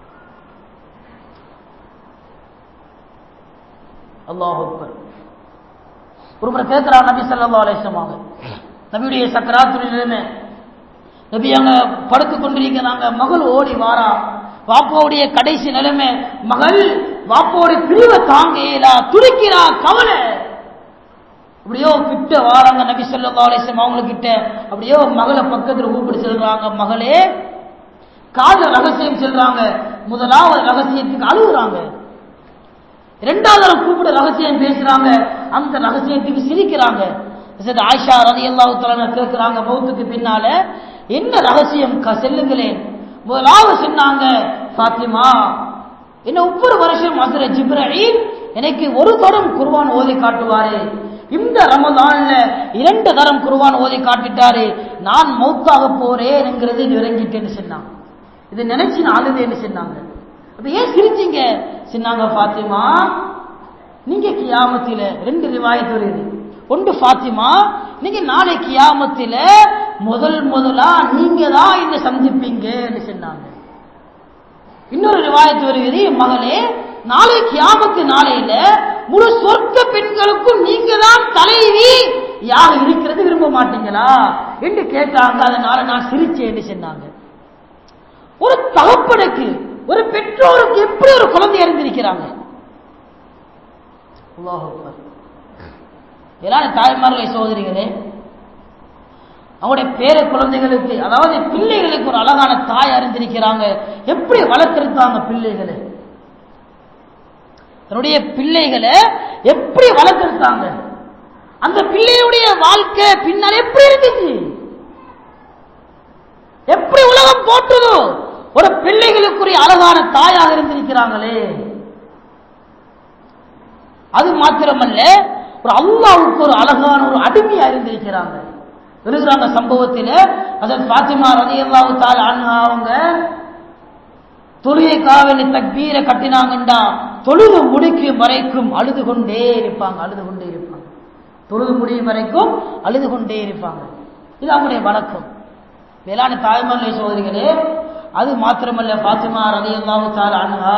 S1: அல்லாஹ் ஒருமுறை கேட்கிறார் நபி சல்லா அலிஸ்லமாக நபியுடைய சக்கராத்துடைய நிலைமை நபி அங்க படுத்து கொண்டிருக்கிறாங்க மகள் ஓடி வாரா வாப்பாவுடைய கடைசி நிலைமை மகள் வாப்பாவுடைய பிரிவை தாங்க இயலா துடிக்கிறா கவலை அப்படியோ கிட்ட வாராங்க நபி சொல்லா அலிஸ்லம் அவங்க கிட்ட அப்படியோ மகளை பக்கத்துல கூப்பிட்டு செல்றாங்க மகளே கால ரகசியம் செல்றாங்க முதலாவது ரகசியத்துக்கு அழுகுறாங்க இரண்டாவது கூப்பிட ரகசியம் பேசுறாங்க அந்த ரகசியத்துக்கு சிரிக்கிறாங்க ஆயிஷா ரதி அல்லாஹு கேட்கிறாங்க பௌத்துக்கு பின்னால என்ன ரகசியம் செல்லுங்களேன் முதலாவது சொன்னாங்க பாத்திமா என்ன ஒவ்வொரு வருஷம் அசுர ஜிப்ரஹீம் எனக்கு ஒரு தரம் குர்வான் ஓதி காட்டுவாரு இந்த ரமதான்ல இரண்டு தரம் குர்வான் ஓதி காட்டிட்டாரு நான் மௌத்தாக போறேன்ங்கிறது இறங்கிட்டேன்னு சொன்னாங்க இதை நினைச்சு நான் அழுதேன்னு சொன்னாங்க அப்ப ஏன் சிரிச்சீங்க சொன்னாங்க பாத்திமா நீங்க கியாமத்தில ரெண்டு ரிவாயத்து வருது ஒன்று பாத்திமா நீங்க நாளை கியாமத்தில முதல் முதலா நீங்க தான் என்ன சந்திப்பீங்கன்னு சொன்னாங்க இன்னொரு ரிவாயத்து வருகிறது மகளே நாளை கியாமத்து நாளையில முழு சொர்க்க பெண்களுக்கும் நீங்க தான் தலைவி யார் இருக்கிறது விரும்ப மாட்டீங்களா என்று கேட்டாங்க அதனால நான் சிரிச்சேன்னு சொன்னாங்க ஒரு தகப்பனுக்கு ஒரு பெற்றோருக்கு எப்படி ஒரு குழந்தை அறிந்திருக்கிறாங்க எல்லாரும் தாய்மார்களை சோதரிகளே அவங்களுடைய பேர குழந்தைகளுக்கு அதாவது பிள்ளைகளுக்கு ஒரு அழகான தாய் அறிந்திருக்கிறாங்க எப்படி வளர்த்திருக்காங்க பிள்ளைகளை தன்னுடைய பிள்ளைகளை எப்படி வளர்த்திருக்காங்க அந்த பிள்ளையுடைய வாழ்க்கை பின்னால் எப்படி இருந்துச்சு எப்படி உலகம் போற்றுதோ ஒரு பிள்ளைகளுக்குரிய அழகான தாயாக இருந்திருக்கிறாங்களே அது மாத்திரமல்ல ஒரு அல்லாவுக்கு ஒரு அழகான ஒரு அடிமையா இருந்திருக்கிறாங்க இருக்கிறாங்க சம்பவத்தில் அதன் பாத்திமா ரதி அல்லாவு தால் அவங்க தொழுகை காவலி தக்பீரை கட்டினாங்கண்டா தொழுது முடிக்கும் வரைக்கும் அழுது கொண்டே இருப்பாங்க அழுது கொண்டே இருப்பாங்க தொழுது முடியும் வரைக்கும் அழுது கொண்டே இருப்பாங்க இது அவங்களுடைய வழக்கம் வேளாண் தாய்மல்லை சோதரிகளே அது மாத்திரமல்ல பாத்திமா ரதி அல்லாவு தால் அன்ஹா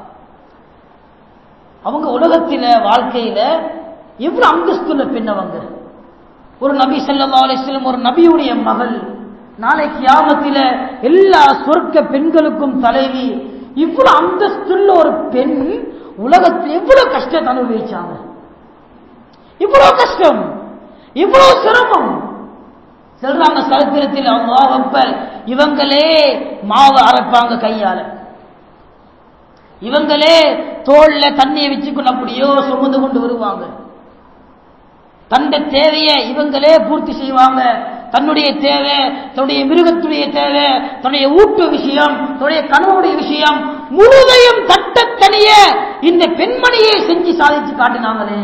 S1: அவங்க உலகத்தில வாழ்க்கையில எவ்வளவு அந்தஸ்துள்ள பெண் அவங்க ஒரு நபி சல்லா அலிஸ்லம் ஒரு நபியுடைய மகள் நாளைக்கு யாமத்தில எல்லா சொர்க்க பெண்களுக்கும் தலைவி இவ்வளவு அந்தஸ்துள்ள ஒரு பெண் உலகத்தில் எவ்வளவு கஷ்டத்தை அனுபவிச்சாங்க இவ்வளவு கஷ்டம் இவ்வளவு சிரமம் சொல்றாங்க சரித்திரத்தில் அவங்க இவங்களே மாவு அரைப்பாங்க கையால இவங்களே தோல்ல தண்ணியை வச்சுக்கொண்டு அப்படியோ சுமந்து கொண்டு வருவாங்க தந்த தேவையை இவங்களே பூர்த்தி செய்வாங்க தன்னுடைய தேவை தன்னுடைய மிருகத்துடைய தேவை தன்னுடைய ஊட்டு விஷயம் தன்னுடைய கணவனுடைய விஷயம் முழுதையும் தட்டத்தனிய இந்த பெண்மணியை செஞ்சு சாதிச்சு காட்டினாங்களே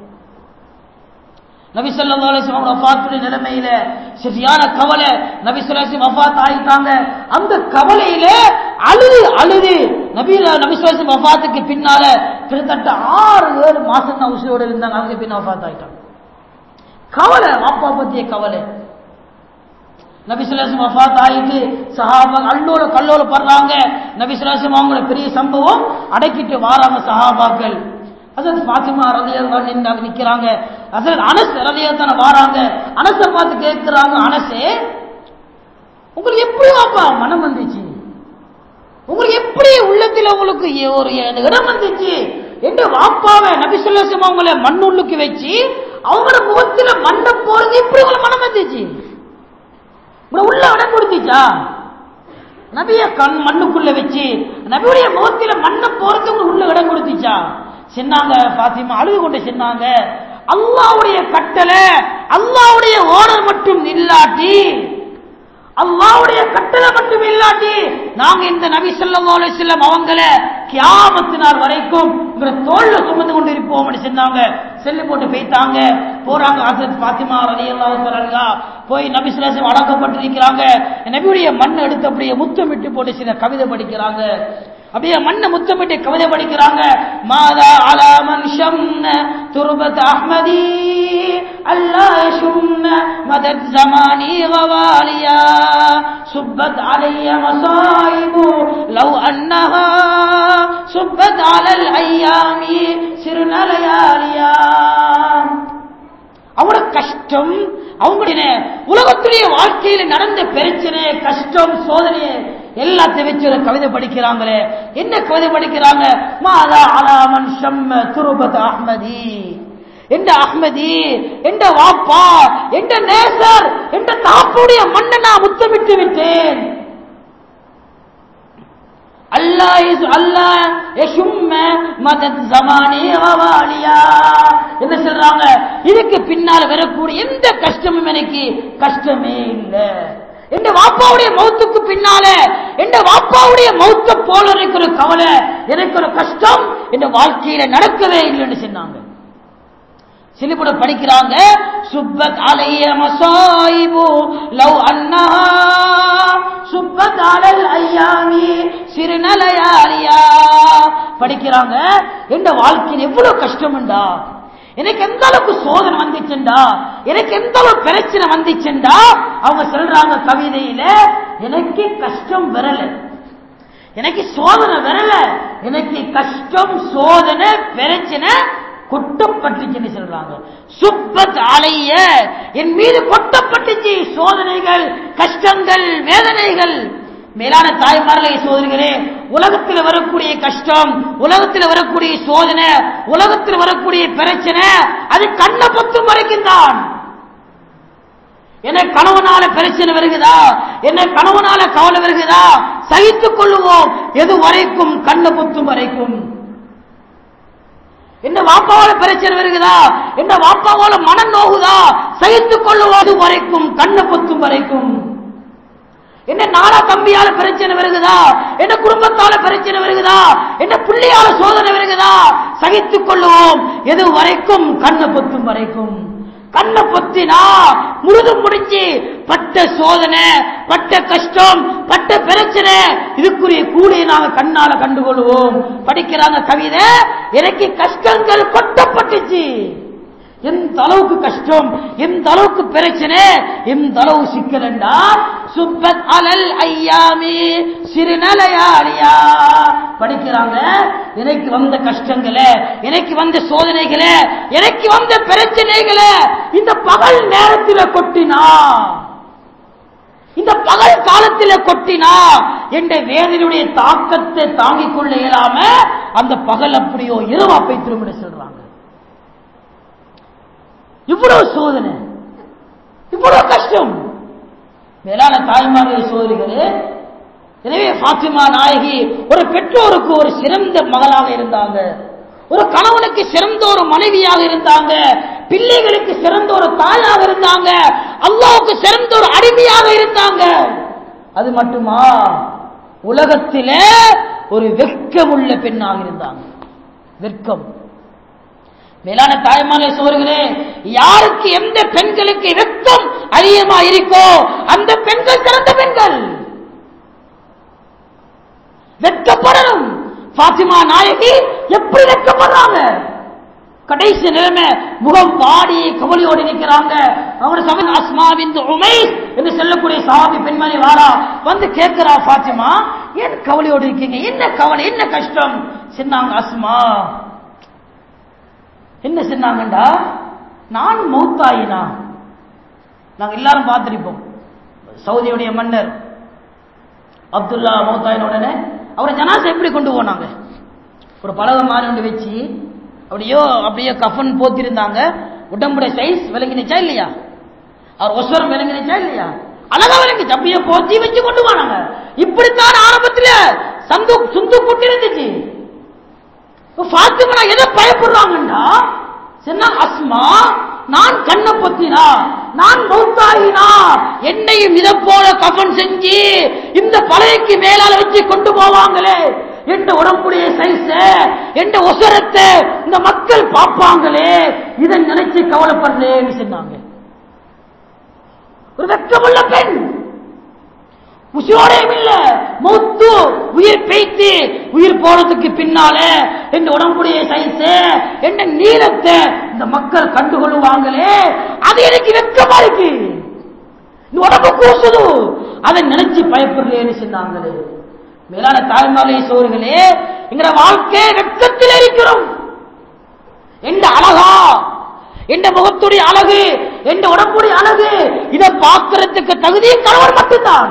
S1: நபிசல்லா அலிஸ்லாம் வஃபாத்துடைய நிலைமையில சரியான கவலை நபிசுலாசி வஃபாத் ஆகிட்டாங்க அந்த கவலையில அழுது அழுது நபி நபிசுலாசி வஃபாத்துக்கு பின்னால கிட்டத்தட்ட ஆறு ஏழு மாசம் தான் உசிரோடு இருந்தாங்க அதுக்கு பின்ன வஃபாத் ஆகிட்டாங்க கவலை அப்பா பத்திய கவலை நபிசுலாசம் வஃபாத் ஆயிட்டு சஹாபா அல்லோல கல்லோல படுறாங்க நபிசுலாசம் அவங்கள பெரிய சம்பவம் அடக்கிட்டு வாராங்க சஹாபாக்கள் அசத் பாத்திமா ரதியல் நின்றாங்க நிக்கிறாங்க அசத் அனஸ் ரதியல் தானே வாராங்க அனசை பார்த்து கேட்கிறாங்க அனசே உங்களுக்கு எப்படி வாப்பா மனம் வந்துச்சு உங்களுக்கு எப்படி உள்ளத்தில் உங்களுக்கு ஒரு இடம் வந்துச்சு என்று வாப்பாவை நபிசுல்லாசம் அவங்கள மண்ணுள்ளுக்கு வச்சு அவங்களோட முகத்துல மண்ணை போறது எப்படி உங்களுக்கு மனம் வந்துச்சு உங்களை உள்ள இடம் கொடுத்துச்சா நபிய கண் மண்ணுக்குள்ள வச்சு நபியுடைய முகத்தில மண்ணை போறது உங்களுக்கு உள்ள இடம் கொடுத்துச்சா சொன்னாங்க பாத்திமா அழுது கொண்டு சொன்னாங்க அல்லாவுடைய கட்டளை அல்லாவுடைய ஓனர் மட்டும் இல்லாட்டி அல்லாவுடைய கட்டளை மட்டும் இல்லாட்டி நாங்க இந்த நபி ஸல்லல்லாஹு அலைஹி வஸல்லம் அவங்கள கியாமத்து நாள் வரைக்கும் உங்களை தோல்ல சுமந்து கொண்டு இருப்போம்னு சொன்னாங்க செல்லு போட்டு போய்த்தாங்க போறாங்க ஹசரத் பாத்திமா ரலியல்லாஹு தஆலா போய் நபி ஸல்லல்லாஹு அடக்கப்பட்டிருக்கிறாங்க நபியுடைய மண் எடுத்து அப்படியே முத்தமிட்டு போட்டு சில கவிதை படிக்கிறாங்க அப்படியே மண்ணை முத்தமிட்டு கவிதை படிக்கிறாங்க மாதா அலாமன் ஷம்ன துருபத் அஹ்மதி அல்லா ஷும்ன மதத் ஜமானி கவாலியா சுப்பத் அலைய மசாயிபு லவ் அன்னஹா சுப்பத் அலல் ஐயாமி சிறுநலையாலியா அவங்களோட கஷ்டம் அவங்களுடைய உலகத்துடைய வாழ்க்கையில நடந்த பிரச்சனை கஷ்டம் சோதனை எல்லாத்தையும் வச்சு ஒரு கவிதை படிக்கிறாங்களே என்ன கவிதை படிக்கிறாங்க மாதா அலாமன் ஷம்ம துருபத் அஹ்மதி என்ற அஹ்மதி என்ற வாப்பா என்ற நேசர் என்ற தாப்புடைய மண்ணை நான் முத்தமிட்டு விட்டேன் அல்லாஹ் இஸ் அல்லாஹ் யஷும்ம மதத் ஜமானி கவாலியா என்ன சொல்றாங்க இதுக்கு பின்னால வரக்கூடிய எந்த கஷ்டமும் எனக்கு கஷ்டமே இல்லை எந்த வாப்பாவுடைய மௌத்துக்கு பின்னால எந்த வாப்பாவுடைய மௌத்த போல எனக்கு ஒரு கவலை எனக்கு ஒரு கஷ்டம் என் வாழ்க்கையில நடக்கவே இல்லைன்னு சொன்னாங்க சிலிபுட படிக்கிறாங்க சுப்பத் அலைய மசாயிபு லவ் அன்னஹா சுப்பத் அலல் ஐயாமி சிறுநலையாலியா படிக்கிறாங்க எந்த வாழ்க்கையில் எவ்வளவு கஷ்டம்டா எனக்கு எந்த அளவுக்கு சோதனை வந்துச்சுண்டா எனக்கு எந்த அளவு பிரச்சனை வந்துச்சுண்டா அவங்க சொல்றாங்க கவிதையில எனக்கு கஷ்டம் வரல எனக்கு சோதனை வரல எனக்கு கஷ்டம் சோதனை பிரச்சனை கொட்டப்பட்டுச்சுன்னு சொல்றாங்க சுப்பத் அலைய என் மீது கொட்டப்பட்டுச்சு சோதனைகள் கஷ்டங்கள் வேதனைகள் மேலான தாய்மார்களே சோதனைகளே உலகத்தில் வரக்கூடிய கஷ்டம் உலகத்தில் வரக்கூடிய சோதனை உலகத்தில் வரக்கூடிய பிரச்சனை அது கண்ணை பொத்தும் வரைக்கும் தான் என்ன கணவனால பிரச்சனை வருகுதா என்ன கணவனால கவலை வருகுதா சகித்துக் கொள்ளுவோம் எது வரைக்கும் கண்ணை பொத்தும் வரைக்கும் என்ன வாப்பாவால பிரச்சனை வருகுதா என்ன வாப்பாவால மனம் நோகுதா சகித்துக் கொள்ளுவது வரைக்கும் கண்ணை பொத்தும் வரைக்கும் என்ன நாடா தம்பியால பிரச்சனை வருகுதா என்ன குடும்பத்தால பிரச்சனை வருகுதா என்ன புள்ளியால சோதனை வருகுதா சகித்துக் கொள்ளுவோம் எது வரைக்கும் கண்ணை பொத்தும் வரைக்கும் கண்ணை பொத்தினா முழுதும் முடிஞ்சு பட்ட சோதனை பட்ட கஷ்டம் பட்ட பிரச்சனை இதுக்குரிய கூலியை நாங்க கண்ணால கண்டுகொள்வோம் படிக்கிறாங்க கவிதை எனக்கு கஷ்டங்கள் கொட்டப்பட்டுச்சு எந்த அளவுக்கு கஷ்டம் எந்த அளவுக்கு பிரச்சனை எந்த அளவு சிக்கலண்டா சுப்பத் அலல் ஐயாமி சிறுநலையாளியா படிக்கிறாங்க எனக்கு வந்த கஷ்டங்களை எனக்கு வந்த சோதனைகளை எனக்கு வந்த பிரச்சனைகளை இந்த பகல் நேரத்தில் கொட்டினா இந்த பகல் காலத்தில் கொட்டினா என்ற வேதனையுடைய தாக்கத்தை தாங்கிக் கொள்ள இயலாம அந்த பகல் அப்படியோ இரவா பைத்திரும் சொல்றாங்க இவ்வளவு சோதனை இவ்வளவு கஷ்டம் மேலான தாய்மார்கள் சோதரிகளே எனவே பாத்திமா நாயகி ஒரு பெற்றோருக்கு ஒரு சிறந்த மகளாக இருந்தாங்க ஒரு கணவனுக்கு சிறந்த ஒரு மனைவியாக இருந்தாங்க பிள்ளைகளுக்கு சிறந்த ஒரு தாயாக இருந்தாங்க அல்லாவுக்கு சிறந்த ஒரு அடிமையாக இருந்தாங்க அது மட்டுமா உலகத்திலே ஒரு வெட்கமுள்ள பெண்ணாக இருந்தாங்க வெட்கம் மேலான தாய்மாரை சோறுகளே யாருக்கு எந்த பெண்களுக்கு வெட்கம் அதிகமா இருக்கோ அந்த பெண்கள் சிறந்த பெண்கள் வெட்கப்படணும் பாத்திமா நாயகி எப்படி வெட்கப்படுறாங்க கடைசி நிலைமை முகம் பாடி கவலையோடு நிற்கிறாங்க அவங்க சமன் அஸ்மாவின் உமை என்று சொல்லக்கூடிய சாபி பெண்மணி வாரா வந்து கேட்கிறா பாத்திமா ஏன் கவலையோடு இருக்கீங்க என்ன கவலை என்ன கஷ்டம் சொன்னாங்க அஸ்மா என்ன சொன்னாங்கண்டா நான் மௌத்தாயினா நாங்க எல்லாரும் பார்த்திருப்போம் சவுதியுடைய மன்னர் அப்துல்லா மௌத்தாயின் உடனே அவரை ஜனாசை எப்படி கொண்டு போனாங்க ஒரு பலகை மாறி ஒன்று வச்சு அப்படியோ அப்படியே கஃபன் போத்திருந்தாங்க உடம்புடைய சைஸ் விளங்கினுச்சா இல்லையா அவர் ஒசரம் விளங்கினுச்சா இல்லையா அழகா விளங்கிச்சு அப்படியே போத்தி வச்சு கொண்டு போனாங்க இப்படித்தான் ஆரம்பத்தில் சந்து சுந்து கூட்டி இருந்துச்சு பாத்திமா எதை பயப்படுறாங்கண்டா சொன்னா அஸ்மா நான் கண்ணை பொத்தினா நான் மௌத்தாயினா என்னையும் இதை போல கஃன் செஞ்சு இந்த பழையக்கு மேலால வச்சு கொண்டு போவாங்களே என்ற உடம்புடைய சைஸ என்ற ஒசரத்தை இந்த மக்கள் பார்ப்பாங்களே இதை நினைச்சு கவலைப்படுறேன்னு சொன்னாங்க ஒரு வெக்கமுள்ள பெண் உசிரோடையும் இல்ல மௌத்து உயிர் பெய்த்து உயிர் போறதுக்கு பின்னால எந்த உடம்புடைய சைஸ் எந்த நீளத்தை இந்த மக்கள் கண்டுகொள்வாங்களே அது எனக்கு வெக்கமா இருக்கு இந்த உடம்பு கூசுது அதை நினைச்சு பயப்படுறேன்னு சொன்னாங்களே மேலான தாய்மாலை சோர்களே எங்கட வாழ்க்கை வெக்கத்தில் இருக்கிறோம் எந்த அழகா எந்த முகத்துடைய அழகு எந்த உடம்புடைய அழகு இதை பார்க்கறதுக்கு தகுதி கணவர் மட்டும்தான்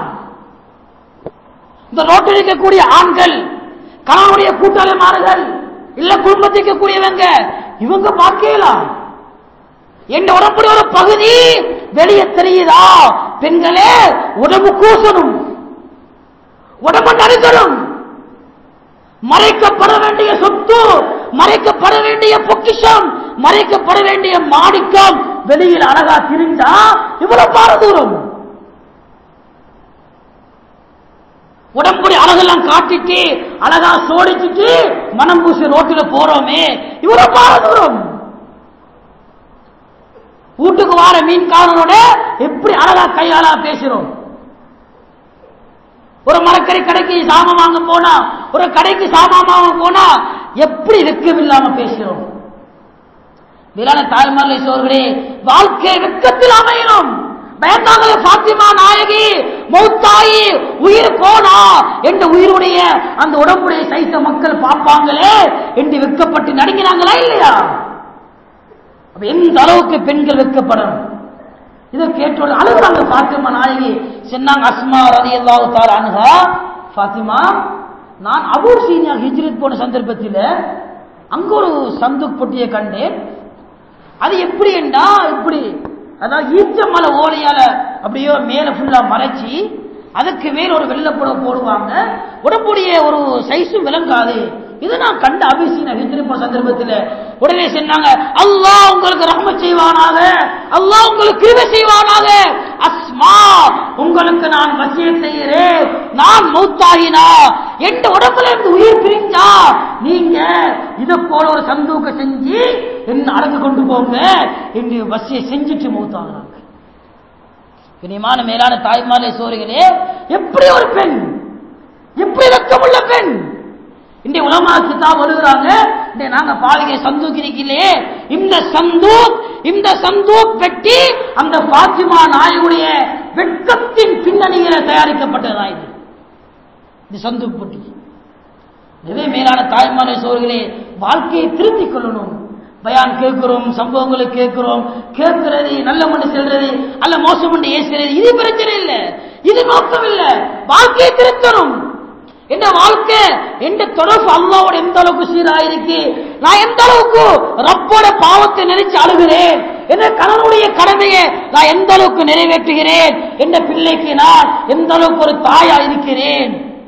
S1: இந்த ரோட்டில் இருக்கக்கூடிய ஆண்கள் கணவனுடைய கூட்டாளிமார்கள் இல்ல குடும்பத்தில் இருக்கக்கூடியவங்க இவங்க பார்க்கலாம் என் உடம்புடைய ஒரு பகுதி வெளியே தெரியுதா பெண்களே உடம்பு கூசணும் உடம்பு நடுக்கணும் மறைக்கப்பட வேண்டிய சொத்து மறைக்கப்பட வேண்டிய பொக்கிஷம் மறைக்கப்பட வேண்டிய மாணிக்கம் வெளியில் அழகா திரிஞ்சா இவ்வளவு பார தூரம் உடம்புடைய அழகெல்லாம் காட்டிட்டு அழகா சோடிச்சுட்டு மனம் பூசி ரோட்டில் போறோமே இவ்வளவு பார தூரம் வீட்டுக்கு வார மீன்காரனோட எப்படி அழகா கையாளா பேசுறோம் ஒரு மரக்கறி கடைக்கு சாமான் வாங்க போனா ஒரு கடைக்கு சாமான் வாங்க போனா எப்படி வெக்கம் இல்லாம பேசுறோம் வீரான தாய்மார்லை சோர்களே வாழ்க்கை வெக்கத்தில் அமையணும் பயந்தாங்களே பாத்திமா நாயகி மௌத்தாயி உயிர் போனா என்ற உயிருடைய அந்த உடம்புடைய சைத்த மக்கள் பார்ப்பாங்களே என்று வெக்கப்பட்டு நடுங்கினாங்களா இல்லையா அப்ப எந்த அளவுக்கு பெண்கள் வெக்கப்படணும் இதை கேட்டோட அழுகுறாங்க பாத்திமா நாயகி சொன்னாங்க அஸ்மா ரதி அல்லாஹு தாலா அணுகா பாத்திமா நான் அபூர் சீனியா ஹிஜ்ரத் போன சந்தர்ப்பத்தில் அங்க ஒரு சந்து பொட்டியை கண்டேன் அது எப்படி என்றா இப்படி அதாவது ஈச்ச மலை ஓலையால அப்படியோ மேல ஃபுல்லா மறைச்சி அதுக்கு மேல ஒரு வெள்ளப்புடவை போடுவாங்க உடம்புடைய ஒரு சைஸும் விளங்காது இது நான் கண்ட அபிசீன ஹிஜ்ரிப்ப சந்தர்ப்பத்தில் உடனே சொன்னாங்க அல்லாஹ் உங்களுக்கு ரஹ்ம செய்வானாக அல்லாஹ் உங்களுக்கு கிருபை செய்வானாக அஸ்மா உங்களுக்கு நான் வசியம் செய்கிறேன் நான் மௌத்தாகினா எந்த உடம்புல இருந்து உயிர் பிரிஞ்சா நீங்க இதை போல ஒரு சந்தூக்க செஞ்சு என்ன அடக்கு கொண்டு போங்க என்று வசிய செஞ்சுட்டு மௌத்தாகிறாங்க இனிமான மேலான தாய்மாலே சோறுகளே எப்படி ஒரு பெண் எப்படி வெக்கமுள்ள பெண் இந்த உலமா கிதாப் எழுதுறாங்க இந்த நாங்க பாலிகை சந்தூக் இருக்கலையே இந்த சந்தூக் இந்த சந்தூக் வெட்டி அந்த பாத்திமா நாயுடைய வெட்கத்தின் பின்னணியில தயாரிக்கப்பட்டதா இது இந்த சந்தூக் பொட்டி எனவே மேலான தாய்மாரை சோர்களே வாழ்க்கையை திருத்திக் கொள்ளணும் பயான் கேட்கிறோம் சம்பவங்களை கேட்கிறோம் கேட்கிறது நல்ல மண்டு செல்றது அல்ல மோசம் மண்டு ஏசுறது இது பிரச்சனை இல்லை இது நோக்கம் இல்லை வாழ்க்கையை திருத்தணும் என்ற வாழ்க்கை என்ற தொடர்பு அல்லாவோட எந்த அளவுக்கு சீராயிருக்கு நான் எந்த அளவுக்கு ரப்போட பாவத்தை நினைச்சு அழுகிறேன் என்ற கணவனுடைய கடமையை நான் எந்த அளவுக்கு நிறைவேற்றுகிறேன் என்ற பிள்ளைக்கு நான் எந்த அளவுக்கு ஒரு தாயா இருக்கிறேன்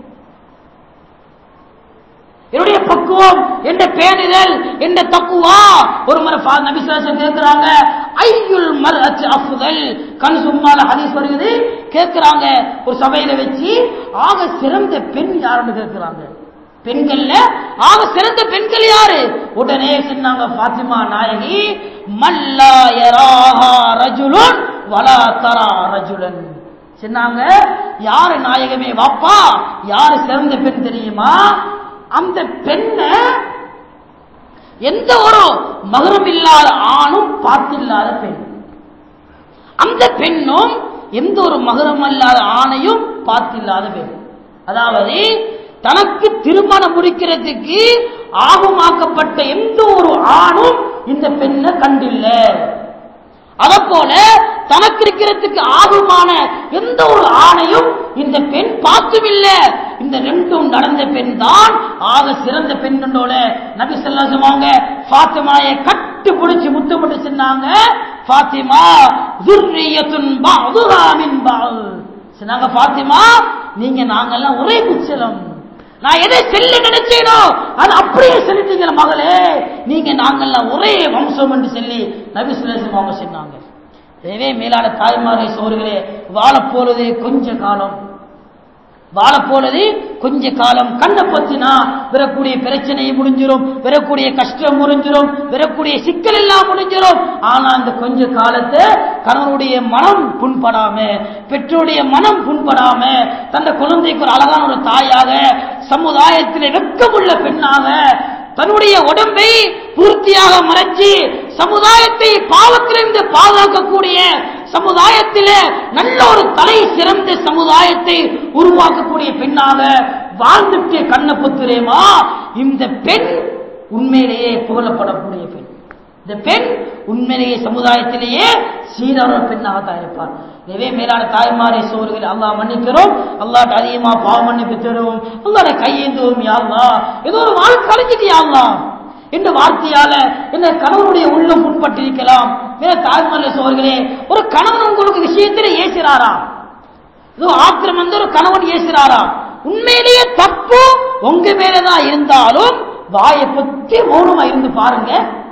S1: என்னுடைய பக்குவம் என்ற பேணுதல் என்ற தக்குவா ஒரு முறை நபிசுவாசம் கேட்கிறாங்க ஐயுள் மல் அச்சு அஃபுதல் கண் சும்மால ஹதீஸ் வருகிறது கேட்கிறாங்க ஒரு சபையில வச்சு ஆக சிறந்த பெண் யாருன்னு கேட்கிறாங்க பெண்கள்ல ஆக சிறந்த பெண்கள் யாரு உடனே சொன்னாங்க பாத்திமா நாயகி மல்லாயராஹா ரஜுலுன் வலா தரா ரஜுலன் சொன்னாங்க யாரு நாயகமே வாப்பா யாரு சிறந்த பெண் தெரியுமா அந்த பெண்ணை எந்த ஒரு மகரம் இல்லாத ஆணும் பார்த்தில்லாத பெண் அந்த பெண்ணும் எந்த ஒரு மகரம் இல்லாத ஆணையும் பார்த்தில்லாத பெண் அதாவது தனக்கு திருமணம் முடிக்கிறதுக்கு ஆகுமாக்கப்பட்ட எந்த ஒரு ஆணும் இந்த பெண்ணை கண்டில்ல அதை போல தனக்கு இருக்கிறதுக்கு ஆகுமான எந்த ஒரு ஆணையும் இந்த பெண் பார்த்தும் இல்ல இந்த ரெண்டும் நடந்த பெண் தான் ஆக சிறந்த பெண்ணோட நபி சொல்லா சொன்னாங்க ஃபாத்திமாயை கட்டு பிடிச்சு முத்தமிட்டு சொன்னாங்க ஃபாத்திமா துர்ரியத்துன் பஅதுஹா மின் பஅத் சொன்னாங்க ஃபாத்திமா நீங்க நாங்கெல்லாம் ஒரே குச்சலம் நான் எதை செல்ல நினைச்சேனோ அது அப்படியே செலுத்தீங்க மகளே நீங்க நாங்கெல்லாம் ஒரே வம்சம் என்று சொல்லி நபி சுலேசம் அவங்க சொன்னாங்க எனவே மேலான தாய்மாரை சோறுகளே வாழ போறது கொஞ்ச காலம் வாழ போனது கொஞ்ச காலம் கண்ணை பத்தினா வரக்கூடிய பிரச்சனை முடிஞ்சிரும் வரக்கூடிய கஷ்டம் முடிஞ்சிரும் வரக்கூடிய சிக்கல் எல்லாம் முடிஞ்சிரும் ஆனா அந்த கொஞ்ச காலத்தை கணவனுடைய மனம் புண்படாம பெற்றோருடைய மனம் புண்படாம தந்த குழந்தைக்கு ஒரு அழகான ஒரு தாயாக சமுதாயத்திலே வெக்கமுள்ள பெண்ணாக தன்னுடைய உடம்பை பூர்த்தியாக மறைச்சு சமுதாயத்தை பாவத்திலிருந்து பாதுகாக்கக்கூடிய சமுதாயத்திலே நல்ல ஒரு தலை சிறந்த சமுதாயத்தை உருவாக்கக்கூடிய பெண்ணாக வாழ்ந்துட்டு கண்ணப்புத்துரேமா இந்த பெண் உண்மையிலேயே புகழப்படக்கூடிய பெண் இந்த பெண் உண்மையிலேயே சமுதாயத்திலேயே சீரான ஒரு பெண்ணாக தான் இருப்பார் எனவே மேலான தாய்மாரை சோறுகள் அல்லாஹ் மன்னிக்கிறோம் அல்லாட்ட அதிகமா பாவ மன்னிப்பு தருவோம் அல்லாட கையேந்துவோம் யாழ்லா ஏதோ ஒரு வாழ்க்கை அழிஞ்சிட்டு யாழ்லாம் என்ற வார்த்தையால என்ன கணவனுடைய உள்ளம் புண்பட்டிருக்கலாம் வேற தாய்மாரை சோர்களே ஒரு கணவன் உங்களுக்கு விஷயத்திலே ஏசுறாரா ஏதோ ஆத்திரம் வந்து ஒரு கணவன் ஏசுறாரா உண்மையிலேயே தப்பு உங்க மேலதான் இருந்தாலும் வாயை பத்தி மௌனமா இருந்து பாருங்க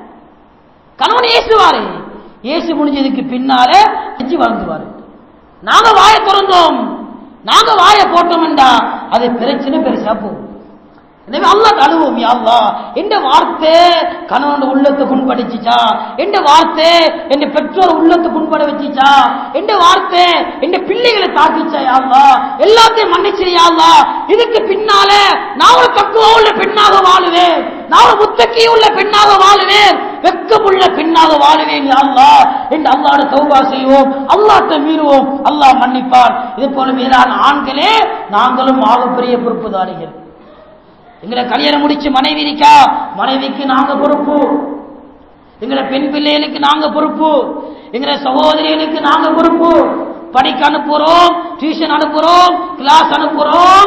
S1: கணவன் ஏசுவாரு ஏசு முடிஞ்சதுக்கு பின்னால செஞ்சு வாழ்ந்துவாரு நாங்க வாயை திறந்தோம் நாங்க வாயை போட்டோம்டா அது பிரச்சனை பெருசா போகும் எனவே அல்லாஹ் அழுவோம் யாழ்லா எந்த வார்த்தை கணவன் உள்ளத்தை புண்படிச்சுச்சா எந்த வார்த்தை என் பெற்றோர் உள்ளத்தை புண்பட வச்சுச்சா எந்த வார்த்தை என் பிள்ளைகளை தாக்கிச்சா யாழ்லா எல்லாத்தையும் மன்னிச்சு யாழ்லா இதுக்கு பின்னால நான் ஒரு தக்குவா உள்ள பெண்ணாக வாழுவேன் நான் ஒரு முத்தக்கி உள்ள பெண்ணாக வாழுவேன் வெக்கமுள்ள பெண்ணாக வாழுவேன் யாழ்லா என்று அல்லாட தௌபா செய்வோம் அல்லாட்ட மீறுவோம் அல்லாஹ் மன்னிப்பார் இது போல மேலான ஆண்களே நாங்களும் ஆகப்பெரிய பொறுப்புதாரிகள் எங்களை கல்யாணம் முடிச்சு மனைவி இருக்கா மனைவிக்கு நாங்க பொறுப்பு எங்களை பெண் பிள்ளைகளுக்கு நாங்க பொறுப்பு எங்களை சகோதரிகளுக்கு நாங்க பொறுப்பு படிக்க அனுப்புறோம் டியூஷன் அனுப்புறோம் கிளாஸ் அனுப்புறோம்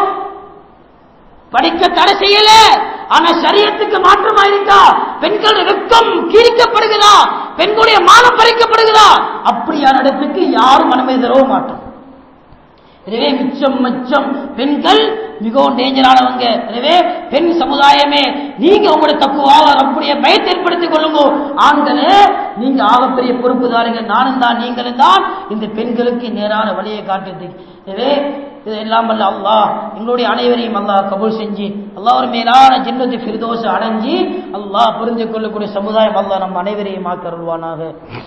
S1: படிக்க தடை செய்யல ஆனா சரியத்துக்கு மாற்றமா இருக்கா பெண்களுடைய வெக்கம் கீழிக்கப்படுகிறா பெண்களுடைய மானம் பறிக்கப்படுகிறா அப்படியான இடத்துக்கு யாரும் அனுமதி தரவ மாட்டோம் எனவே மிச்சம் மிச்சம் பெண்கள் மிகவும் டேஞ்சரானவங்க எனவே பெண் சமுதாயமே நீங்க உங்களுடைய தப்புவாக அப்படியே பயத்தை ஏற்படுத்திக் கொள்ளுங்க ஆண்களே நீங்க ஆகப்பெரிய பொறுப்புதாரிங்க நானும் தான் நீங்களும் தான் இந்த பெண்களுக்கு நேரான வழியை காட்டுறது எனவே இது எல்லாம் அல்ல அல்லாஹ் எங்களுடைய அனைவரையும் அல்லாஹ் கபூல் செஞ்சு அல்லாஹ் ஒரு மேலான ஜின்னத்து ஃபிர்தோஸ் அடைஞ்சி அல்லாஹ் புரிந்து கொள்ளக்கூடிய சமுதாயம் அல்லாஹ் நம்ம அனைவரையும் ஆக்கருள்வானாக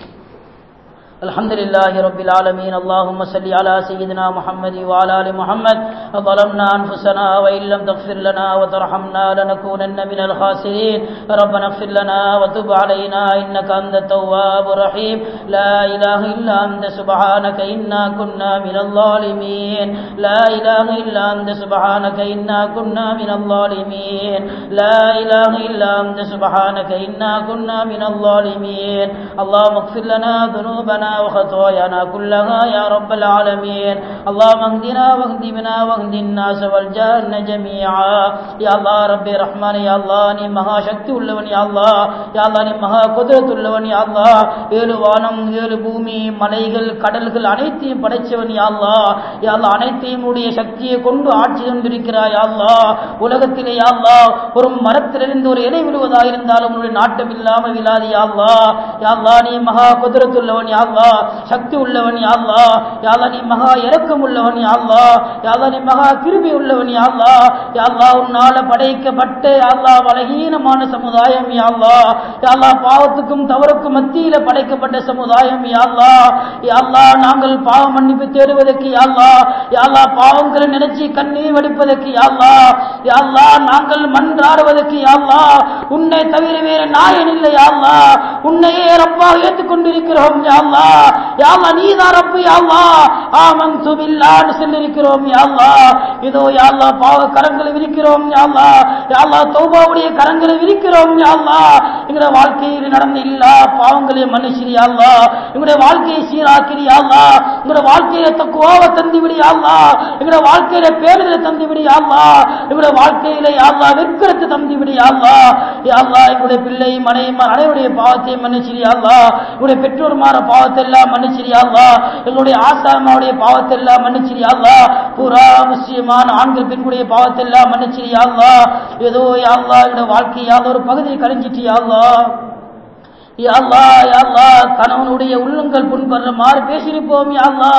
S1: الحمد لله رب العالمين اللهم صل على سيدنا محمد وعلى ال محمد ظلمنا انفسنا وان لم تغفر لنا وترحمنا لنكونن من الخاسرين ربنا اغفر لنا وتب علينا انك انت التواب الرحيم لا اله الا انت سبحانك انا كنا من الظالمين لا اله الا انت سبحانك انا كنا من الظالمين لا اله الا انت سبحانك انا كنا من الظالمين اللهم اغفر لنا ذنوبنا وخطايانا كلها يا رب العالمين اللهم اهدنا واهد بنا واهد الناس والجان جميعا يا الله ربي رحمن يا الله நீ மகா சக்தி உள்ளவன் யா அல்லாஹ் யா அல்லாஹ் நீ மகா குதிரத் உள்ளவன் யா அல்லாஹ் ஏழு வானம் ஏழு பூமி மலைகள் கடல்கள் அனைத்தையும் படைச்சவன் யா அல்லாஹ் யா அல்லாஹ் அனைத்தையும் உடைய சக்தியை கொண்டு ஆட்சி கொண்டிருக்கிறாய் யா அல்லாஹ் உலகத்திலே யா அல்லாஹ் ஒரு மரத்திலிருந்து ஒரு இலை விழுவதாக இருந்தாலும் உன்னுடைய நாட்டம் இல்லாம விழாது யா அல்லாஹ் யா அல்லாஹ் நீ மகா குதிரத்துள்ளவன் யா அல்லாஹ் சக்தி உள்ளவன் யா அல்லாஹ் யா அல்லாஹ் நீ மகா இரக்கம் உள்ளவன் யா அல்லாஹ் யா அல்லாஹ் நீ மகா கிருபி உள்ளவன் யா அல்லாஹ் யா அல்லாஹ் உன்னால படைக்கப்பட்ட யா அல்லாஹ் பலகீனமான சமுதாயம் யா அல்லாஹ் யா அல்லாஹ் பாவத்துக்கும் தவறுக்கும் மத்தியில படைக்கப்பட்ட சமுதாயம் யா அல்லாஹ் யா அல்லாஹ் நாங்கள் பாவ மன்னிப்பு தேடுவதற்கு யா அல்லாஹ் யா அல்லாஹ் பாவங்களை நினைச்சு கண்ணீர் வடிப்பதற்கு யா அல்லாஹ் யா அல்லாஹ் நாங்கள் மன்றாடுவதற்கு யா அல்லாஹ் உன்னை தவிர வேற நாயன் இல்லை யா அல்லாஹ் உன்னையே ரப்பாக ஏற்றுக்கொண்டிருக்கிறோம் யா அல்லாஹ் யா அல்லாஹ் நீதான் ரப்பு யா அல்லாஹ் ஆமன்து பில்லாஹ்னு சொல்லியிருக்கிறோம் யா அல்லாஹ் இதோ யா அல்லாஹ் பாவ கரங்களை விரிக்கிறோம் யா அல்லாஹ் யா அல்லாஹ் தௌபாவுடைய கரங்களை விரிக்கிறோம் யா அல்லாஹ் எங்களுடைய வாழ்க்கையில் நடந்த எல்லா பாவங்களையும் மன்னிச்சிரு யா அல்லாஹ் எங்களுடைய வாழ்க்கையை சீராக்கிரி யா அல்லாஹ் எங்களுடைய வாழ்க்கையில தக்குவாவை தந்து விடு யா அல்லாஹ் எங்களுடைய வாழ்க்கையில பேருதலை தந்து விடு யா அல்லாஹ் எங்களுடைய வாழ்க்கையில யா அல்லாஹ் வெட்கரத்தை தந்து விடு யா அல்லாஹ் யா அல்லாஹ் எங்களுடைய பிள்ளை மனை அனைவருடைய பாவத்தை மன்னிச்சிரு யா அல்லாஹ் எங்களுடைய பெற்றோர் மாற பாவத்தை எல்லாம் மன்னிச்சிரு யா அல்லாஹ் எங்களுடைய ஆசாமாவுடைய பாவத்தை எல்லாம் மன்னிச்சிரு யா அல்லாஹ் பூரா முஸ்லிமான ஆண்கள் பெண்களுடைய பாவத்தை எல்லாம் மன்னிச்சிரு யா அல்லாஹ் ஏதோ யா அல்லாஹ் எங்களுடைய வாழ்க்கை யாதோ ஒரு பகுதியை கழிஞ்சிட்டு யா அல்லாஹ் யா அல்லாஹ் யா அல்லாஹ் கணவனுடைய உள்ளங்கள் புண்படுற மாறு பேசியிருப்போம் யா அல்லாஹ்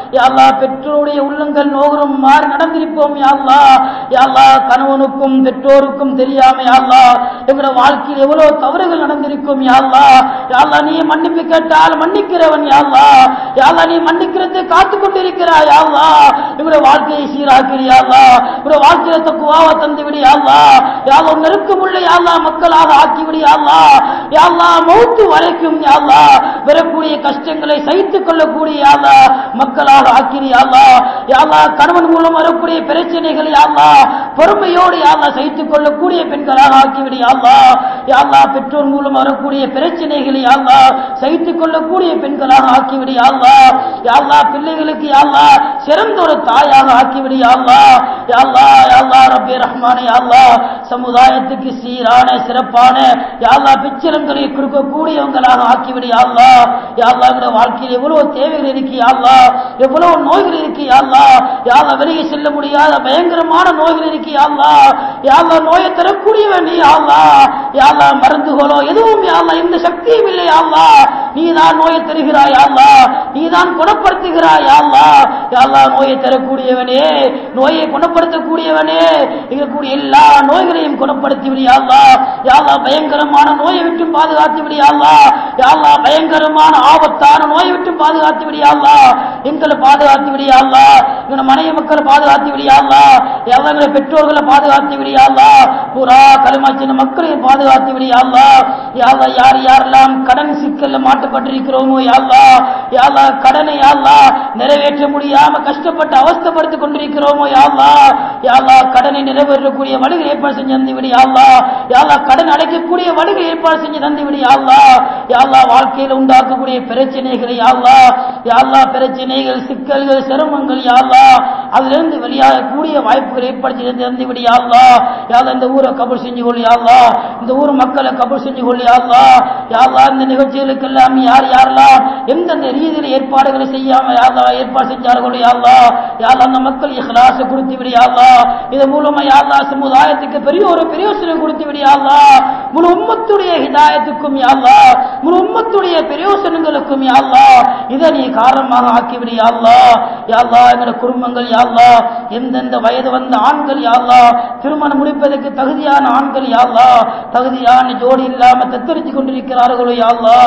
S1: யாழ்லா பெற்றோருடைய உள்ளங்கள் நோகரும் மாறி நடந்திருப்போம் யாழ்லா யாழ்லா கணவனுக்கும் பெற்றோருக்கும் தெரியாம யாழ்லா எங்களோட வாழ்க்கையில் எவ்வளவு தவறுகள் நடந்திருக்கும் யாழ்லா யாழ்லா நீ மன்னிப்பு கேட்டால் மன்னிக்கிறவன் யாழ்லா யாழ்லா நீ மன்னிக்கிறது காத்து கொண்டிருக்கிறாய் யாழ்லா எங்களோட வாழ்க்கையை சீராக்கிறியாள்லா இவருடைய வாழ்க்கையில தக்குவாவை தந்து விடியாள்லா யாழ்லா நெருக்கமுள்ள யாழ்லா மக்களாக ஆக்கி விடியாள்லா யாழ்லா மௌத்து வரைக்கும் யாழ்லா வரக்கூடிய கஷ்டங்களை சகித்துக் கொள்ளக்கூடிய யாழ்லா மக்களாக ஆக்கிறியாள்லா யாழ்லா கணவன் மூலம் வரக்கூடிய பிரச்சனைகள் யாழ்லா பொறுமையோடு யாழ்லா சகித்துக் கொள்ளக்கூடிய பெண்களாக ஆக்கிவிடியாள்லா யாழ்லா பெற்றோர் மூலம் வரக்கூடிய பிரச்சனைகளை யாழ்லா சகித்துக் கொள்ளக்கூடிய பெண்களாக ஆக்கிவிடியாள்லா யாழ்லா பிள்ளைகளுக்கு யாழ்லா சிறந்த ஒரு தாயாக ஆக்கிவிடியாள்லா யாழ்லா யாழ்லா ரப்பி ரஹ்மானே யாழ்லா சமுதாயத்துக்கு சீரான சிறப்பான யாழ்லா பிச்சலங்களை கொடுக்கக்கூடியவங்களாக ஆக்கிவிடியாள்லா யாழ்லா எங்களோட வாழ்க்கையில் எவ்வளவு தேவைகள் இருக்கு யாழ்லா எவ்வளவு நோய்கள் இருக்கு யாழ்லா யாழ்லா வெளியே செல்ல முடியாத பயங்கரமான நோய்கள் இருக்கு யாழ்லா யாழ்லா நோயை தரக்கூடியவன் நீ யாழ்லா யாழ்லா மருந்துகளோ எதுவும் யாழ்லா எந்த சக்தியும் இல்லை யாழ்லா நீ தான் நோயை தருகிறாய் யாழ்லா நீ தான் குணப்படுத்துகிறாய் யாழ்லா யாழ்லா நோயை தரக்கூடியவனே நோயை குணப்படுத்தக்கூடியவனே இருக்கக்கூடிய எல்லா நோய்களையும் குணப்படுத்தி விடியாள்லா யாழ்லா பயங்கரமான நோயை விட்டு பாதுகாத்து விடியாள்லா யாழ்லா பயங்கரமான ஆபத்தான நோயை விட்டு பாதுகாத்து விடியாள்லா எங்களை பாதுகாத்து விடியாள்லா எங்களை மனைவி மக்களை பாதுகாத்து விடியாள்லா எங்களை பெற்றோர்களை பாதுகாத்து விடியாள்லா பூரா களிமாச்சின மக்களையும் பாதுகாத்து விடியாள்லா யாழ்லா யார் யாரெல்லாம் கடன் சிக்கல்ல மாட்டப்பட்டிருக்கிறோமோ யாழ்லா யாழ்லா கடனை யாழ்லா நிறைவேற்ற முடியாம கஷ்டப்பட்டு அவஸ்தப்படுத்திக் கொண்டிருக்கிறோமோ யாழ்லா யாழ்லா கடனை நிறைவேற்றக்கூடிய வழிகள் ஏற்பாடு செஞ்சு தந்து விடி யாழ்லா யாழ்லா கடன் அடைக்கக்கூடிய வழிகள் ஏற்பாடு செஞ்சு தந்து விடி யாழ்லா யாழ்லா வாழ்க்கையில் உண்டாக்கக்கூடிய பிரச்சனைகளை யாழ்லா யாழ்லா பிரச்சனைகள் சிக்கல்கள் சிரமங்கள் யாழ்லா அதிலிருந்து வெளியாகக்கூடிய வாய்ப்புகள் ஏற்படுத்தி தந்து விடி யாழ்லா யாழ்லா இந்த ஊரை கபூல் செஞ்சு கொள்ளி யாழ்லா இந்த ஊர் மக்களை கபூல் செஞ்சு கொள்ளி யாழ்லா யாழ்லா இந்த நிகழ்ச்சிகளுக்கெல்லாம் யார் யாரெல்லாம் எந்தெந்த ரீதியில் ஏற்பாடுகளை செய்யாம யாழ்லா ஏற்பாடு செஞ்சார்களோ யாழ்லா யாழ்லா அந்த மக்கள் இஹ்லாச கொடுத்து விடி யாழ்லா இதன் மூலமா யாழ்லா சமுதாயத்துக்கு பெரிய ஒரு பிரயோசனம் கொடுத்து விடி யாழ்லா முழு உம்மத்துடைய ஹிதாயத்துக்கும் யாழ்லா முழு உம்மத்துடைய பிரயோசனங்களுக்கும் யாழ்லா இதை நீ காரணமாக ஆக்கிவிடி யாழ்லா யாழ்லா எங்களோட குடும்பங்கள் யாழ்லா எந்தெந்த வயது வந்த ஆண்கள் யாழ்லா திருமணம் முடிப்பதற்கு தகுதியான ஆண்கள் யாழ்லா தகுதியான ஜோடி இல்லாம தத்தரித்து கொண்டிருக்கிறார்களோ யாழ்லா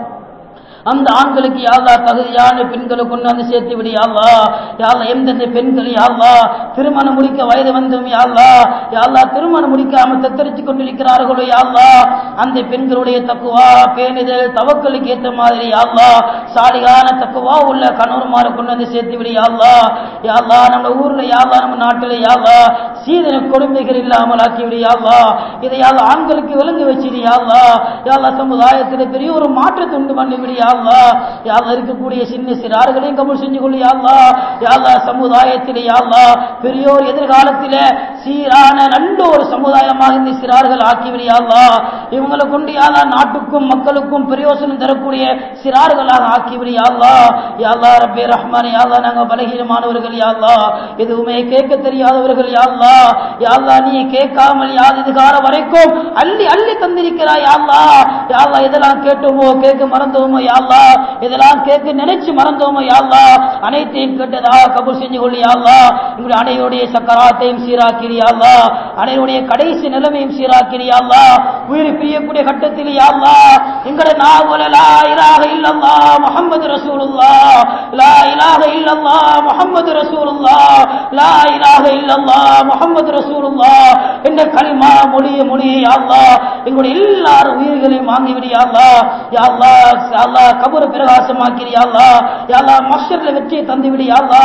S1: அந்த ஆண்களுக்கு யாழ்லா தகுதியான பெண்களை கொண்டு வந்து சேர்த்து விடு யாழ்லா யாழ்லா எந்தெந்த பெண்கள் யாழ்லா திருமணம் முடிக்க வயது வந்தும் யாழ்லா யாழ்லா திருமணம் முடிக்காம தத்தரித்து கொண்டிருக்கிறார்களோ யாழ்லா அந்த பெண்களுடைய தக்குவா பேணுதல் தவக்களுக்கு ஏற்ற மாதிரி யாழ்லா சாலிகான தக்குவா உள்ள கணவன்மாரை கொண்டு வந்து சேர்த்து விடு யாழ்லா யாழ்லா நம்ம ஊர்ல யாழ்லா நம்ம நாட்டில் யாழ்லா சீதன கொடுமைகள் இல்லாமல் ஆக்கிவிடு யாழ்லா இதை யாழ்லா ஆண்களுக்கு விளங்க வச்சிரு யாழ்லா யாழ்லா சமுதாயத்தில் பெரிய ஒரு மாற்றத்தை உண்டு பண்ணி விடு யாழ்லா யாழ்லா இருக்கக்கூடிய சின்ன சிறார்களையும் கபூல் செஞ்சு கொள்ளு யாழ்லா யாழ்லா சமுதாயத்திலே யாழ்லா பெரியோர் எதிர்காலத்திலே சீரான நல்ல ஒரு சமுதாயமாக இந்த சிறார்கள் ஆக்கிவிடு யாழ்லா இவங்களை கொண்டு யாழ்லா நாட்டுக்கும் மக்களுக்கும் பிரயோசனம் தரக்கூடிய சிறார்களாக ஆக்கிவிடு யாழ்லா யாழ்லா ரப்பே ரஹ்மான் யாழ்லா நாங்க பலகீனமானவர்கள் யாழ்லா எதுவுமே கேட்க தெரியாதவர்கள் யாழ்லா யாழ்லா நீ கேட்காமல் யாது இதுகார வரைக்கும் அள்ளி அள்ளி தந்திருக்கிறாய் யாழ்லா யாழ்லா இதெல்லாம் கேட்டோமோ கேட்க மறந்தோமோ யாழ்லா இதெல்லாம் கேட்க நினைச்சு மறந்தோமோ யாழ்லா அனைத்தையும் கேட்டதாக கபூல் செஞ்சு கொள்ளி யாழ்லா எங்களுடைய அனைவருடைய சக்கராத்தையும் சீராக்கிறியாள்லா அனைவருடைய கடைசி நிலைமையும் சீராக்கிறியாள்லா உயிர் பிரியக்கூடிய கட்டத்தில் யாழ்லா எங்கட நாவல லா இலாஹ இல்லல்லா முஹம்மது ரசூலுல்லா லா இலாஹ இல்லல்லா முஹம்மது ரசூலுல்லா லா இலாஹ இல்லல்லா முஹம்மது ரசூலுல்லா என்ற கலிமா மொழிய மொழிய யாழ்லா எங்களுடைய எல்லாரும் உயிர்களையும் வாங்கி விடியாள்லா யாழ்லா யாழ்லா கபூர பிரகாசமாக்கிறியாள்லா யாழ்லா மஷர்ல வெற்றியை தந்து விடியாள்லா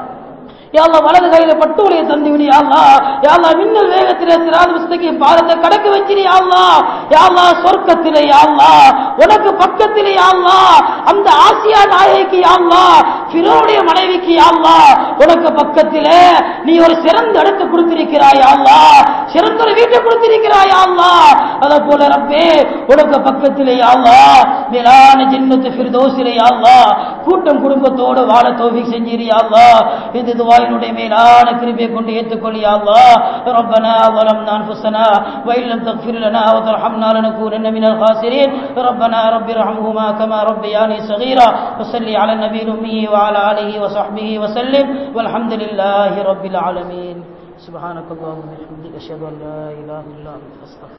S1: யாழ்லா வலது கையில பட்டுவலியை தந்து விடு யாழ்லா யாழ்லா மின்னல் வேகத்திலே சிராது விஸ்தகி பாரத்தை கடக்க வச்சிரு யாழ்லா யாழ்லா சொர்க்கத்திலே யாழ்லா உனக்கு பக்கத்திலே யாழ்லா அந்த ஆசியா நாயகிக்கு யாழ்லா பிறோடைய மனைவிக்கு யாழ்லா உனக்கு பக்கத்திலே நீ ஒரு சிறந்த இடத்தை கொடுத்திருக்கிறாய் யாழ்லா சிறந்த ஒரு வீட்டை கொடுத்திருக்கிறாய் யாழ்லா அத போல ரப்பே உனக்கு பக்கத்திலே யாழ்லா மேலான ஜென்மத்து ஃபிர்தோஸிலே யாழ்லா கூட்டம் குடும்பத்தோடு வாழ தோஃபிக் செஞ்சிரு யாழ்லா இந்த துவா என்னுடைய மேலான கிருபையை கொண்டு ஏற்றுக்கொள் யா அல்லாஹ் ربنا ظلمنا انفسنا وان لم تغفر لنا وترحمنا لنكونن من الخاسرين ربنا رب ارحمهما كما ربياني صغيرا وصل على النبي الامي وعلى اله وصحبه وسلم والحمد لله رب العالمين سبحانك اللهم وبحمدك اشهد ان لا اله الا انت استغفرك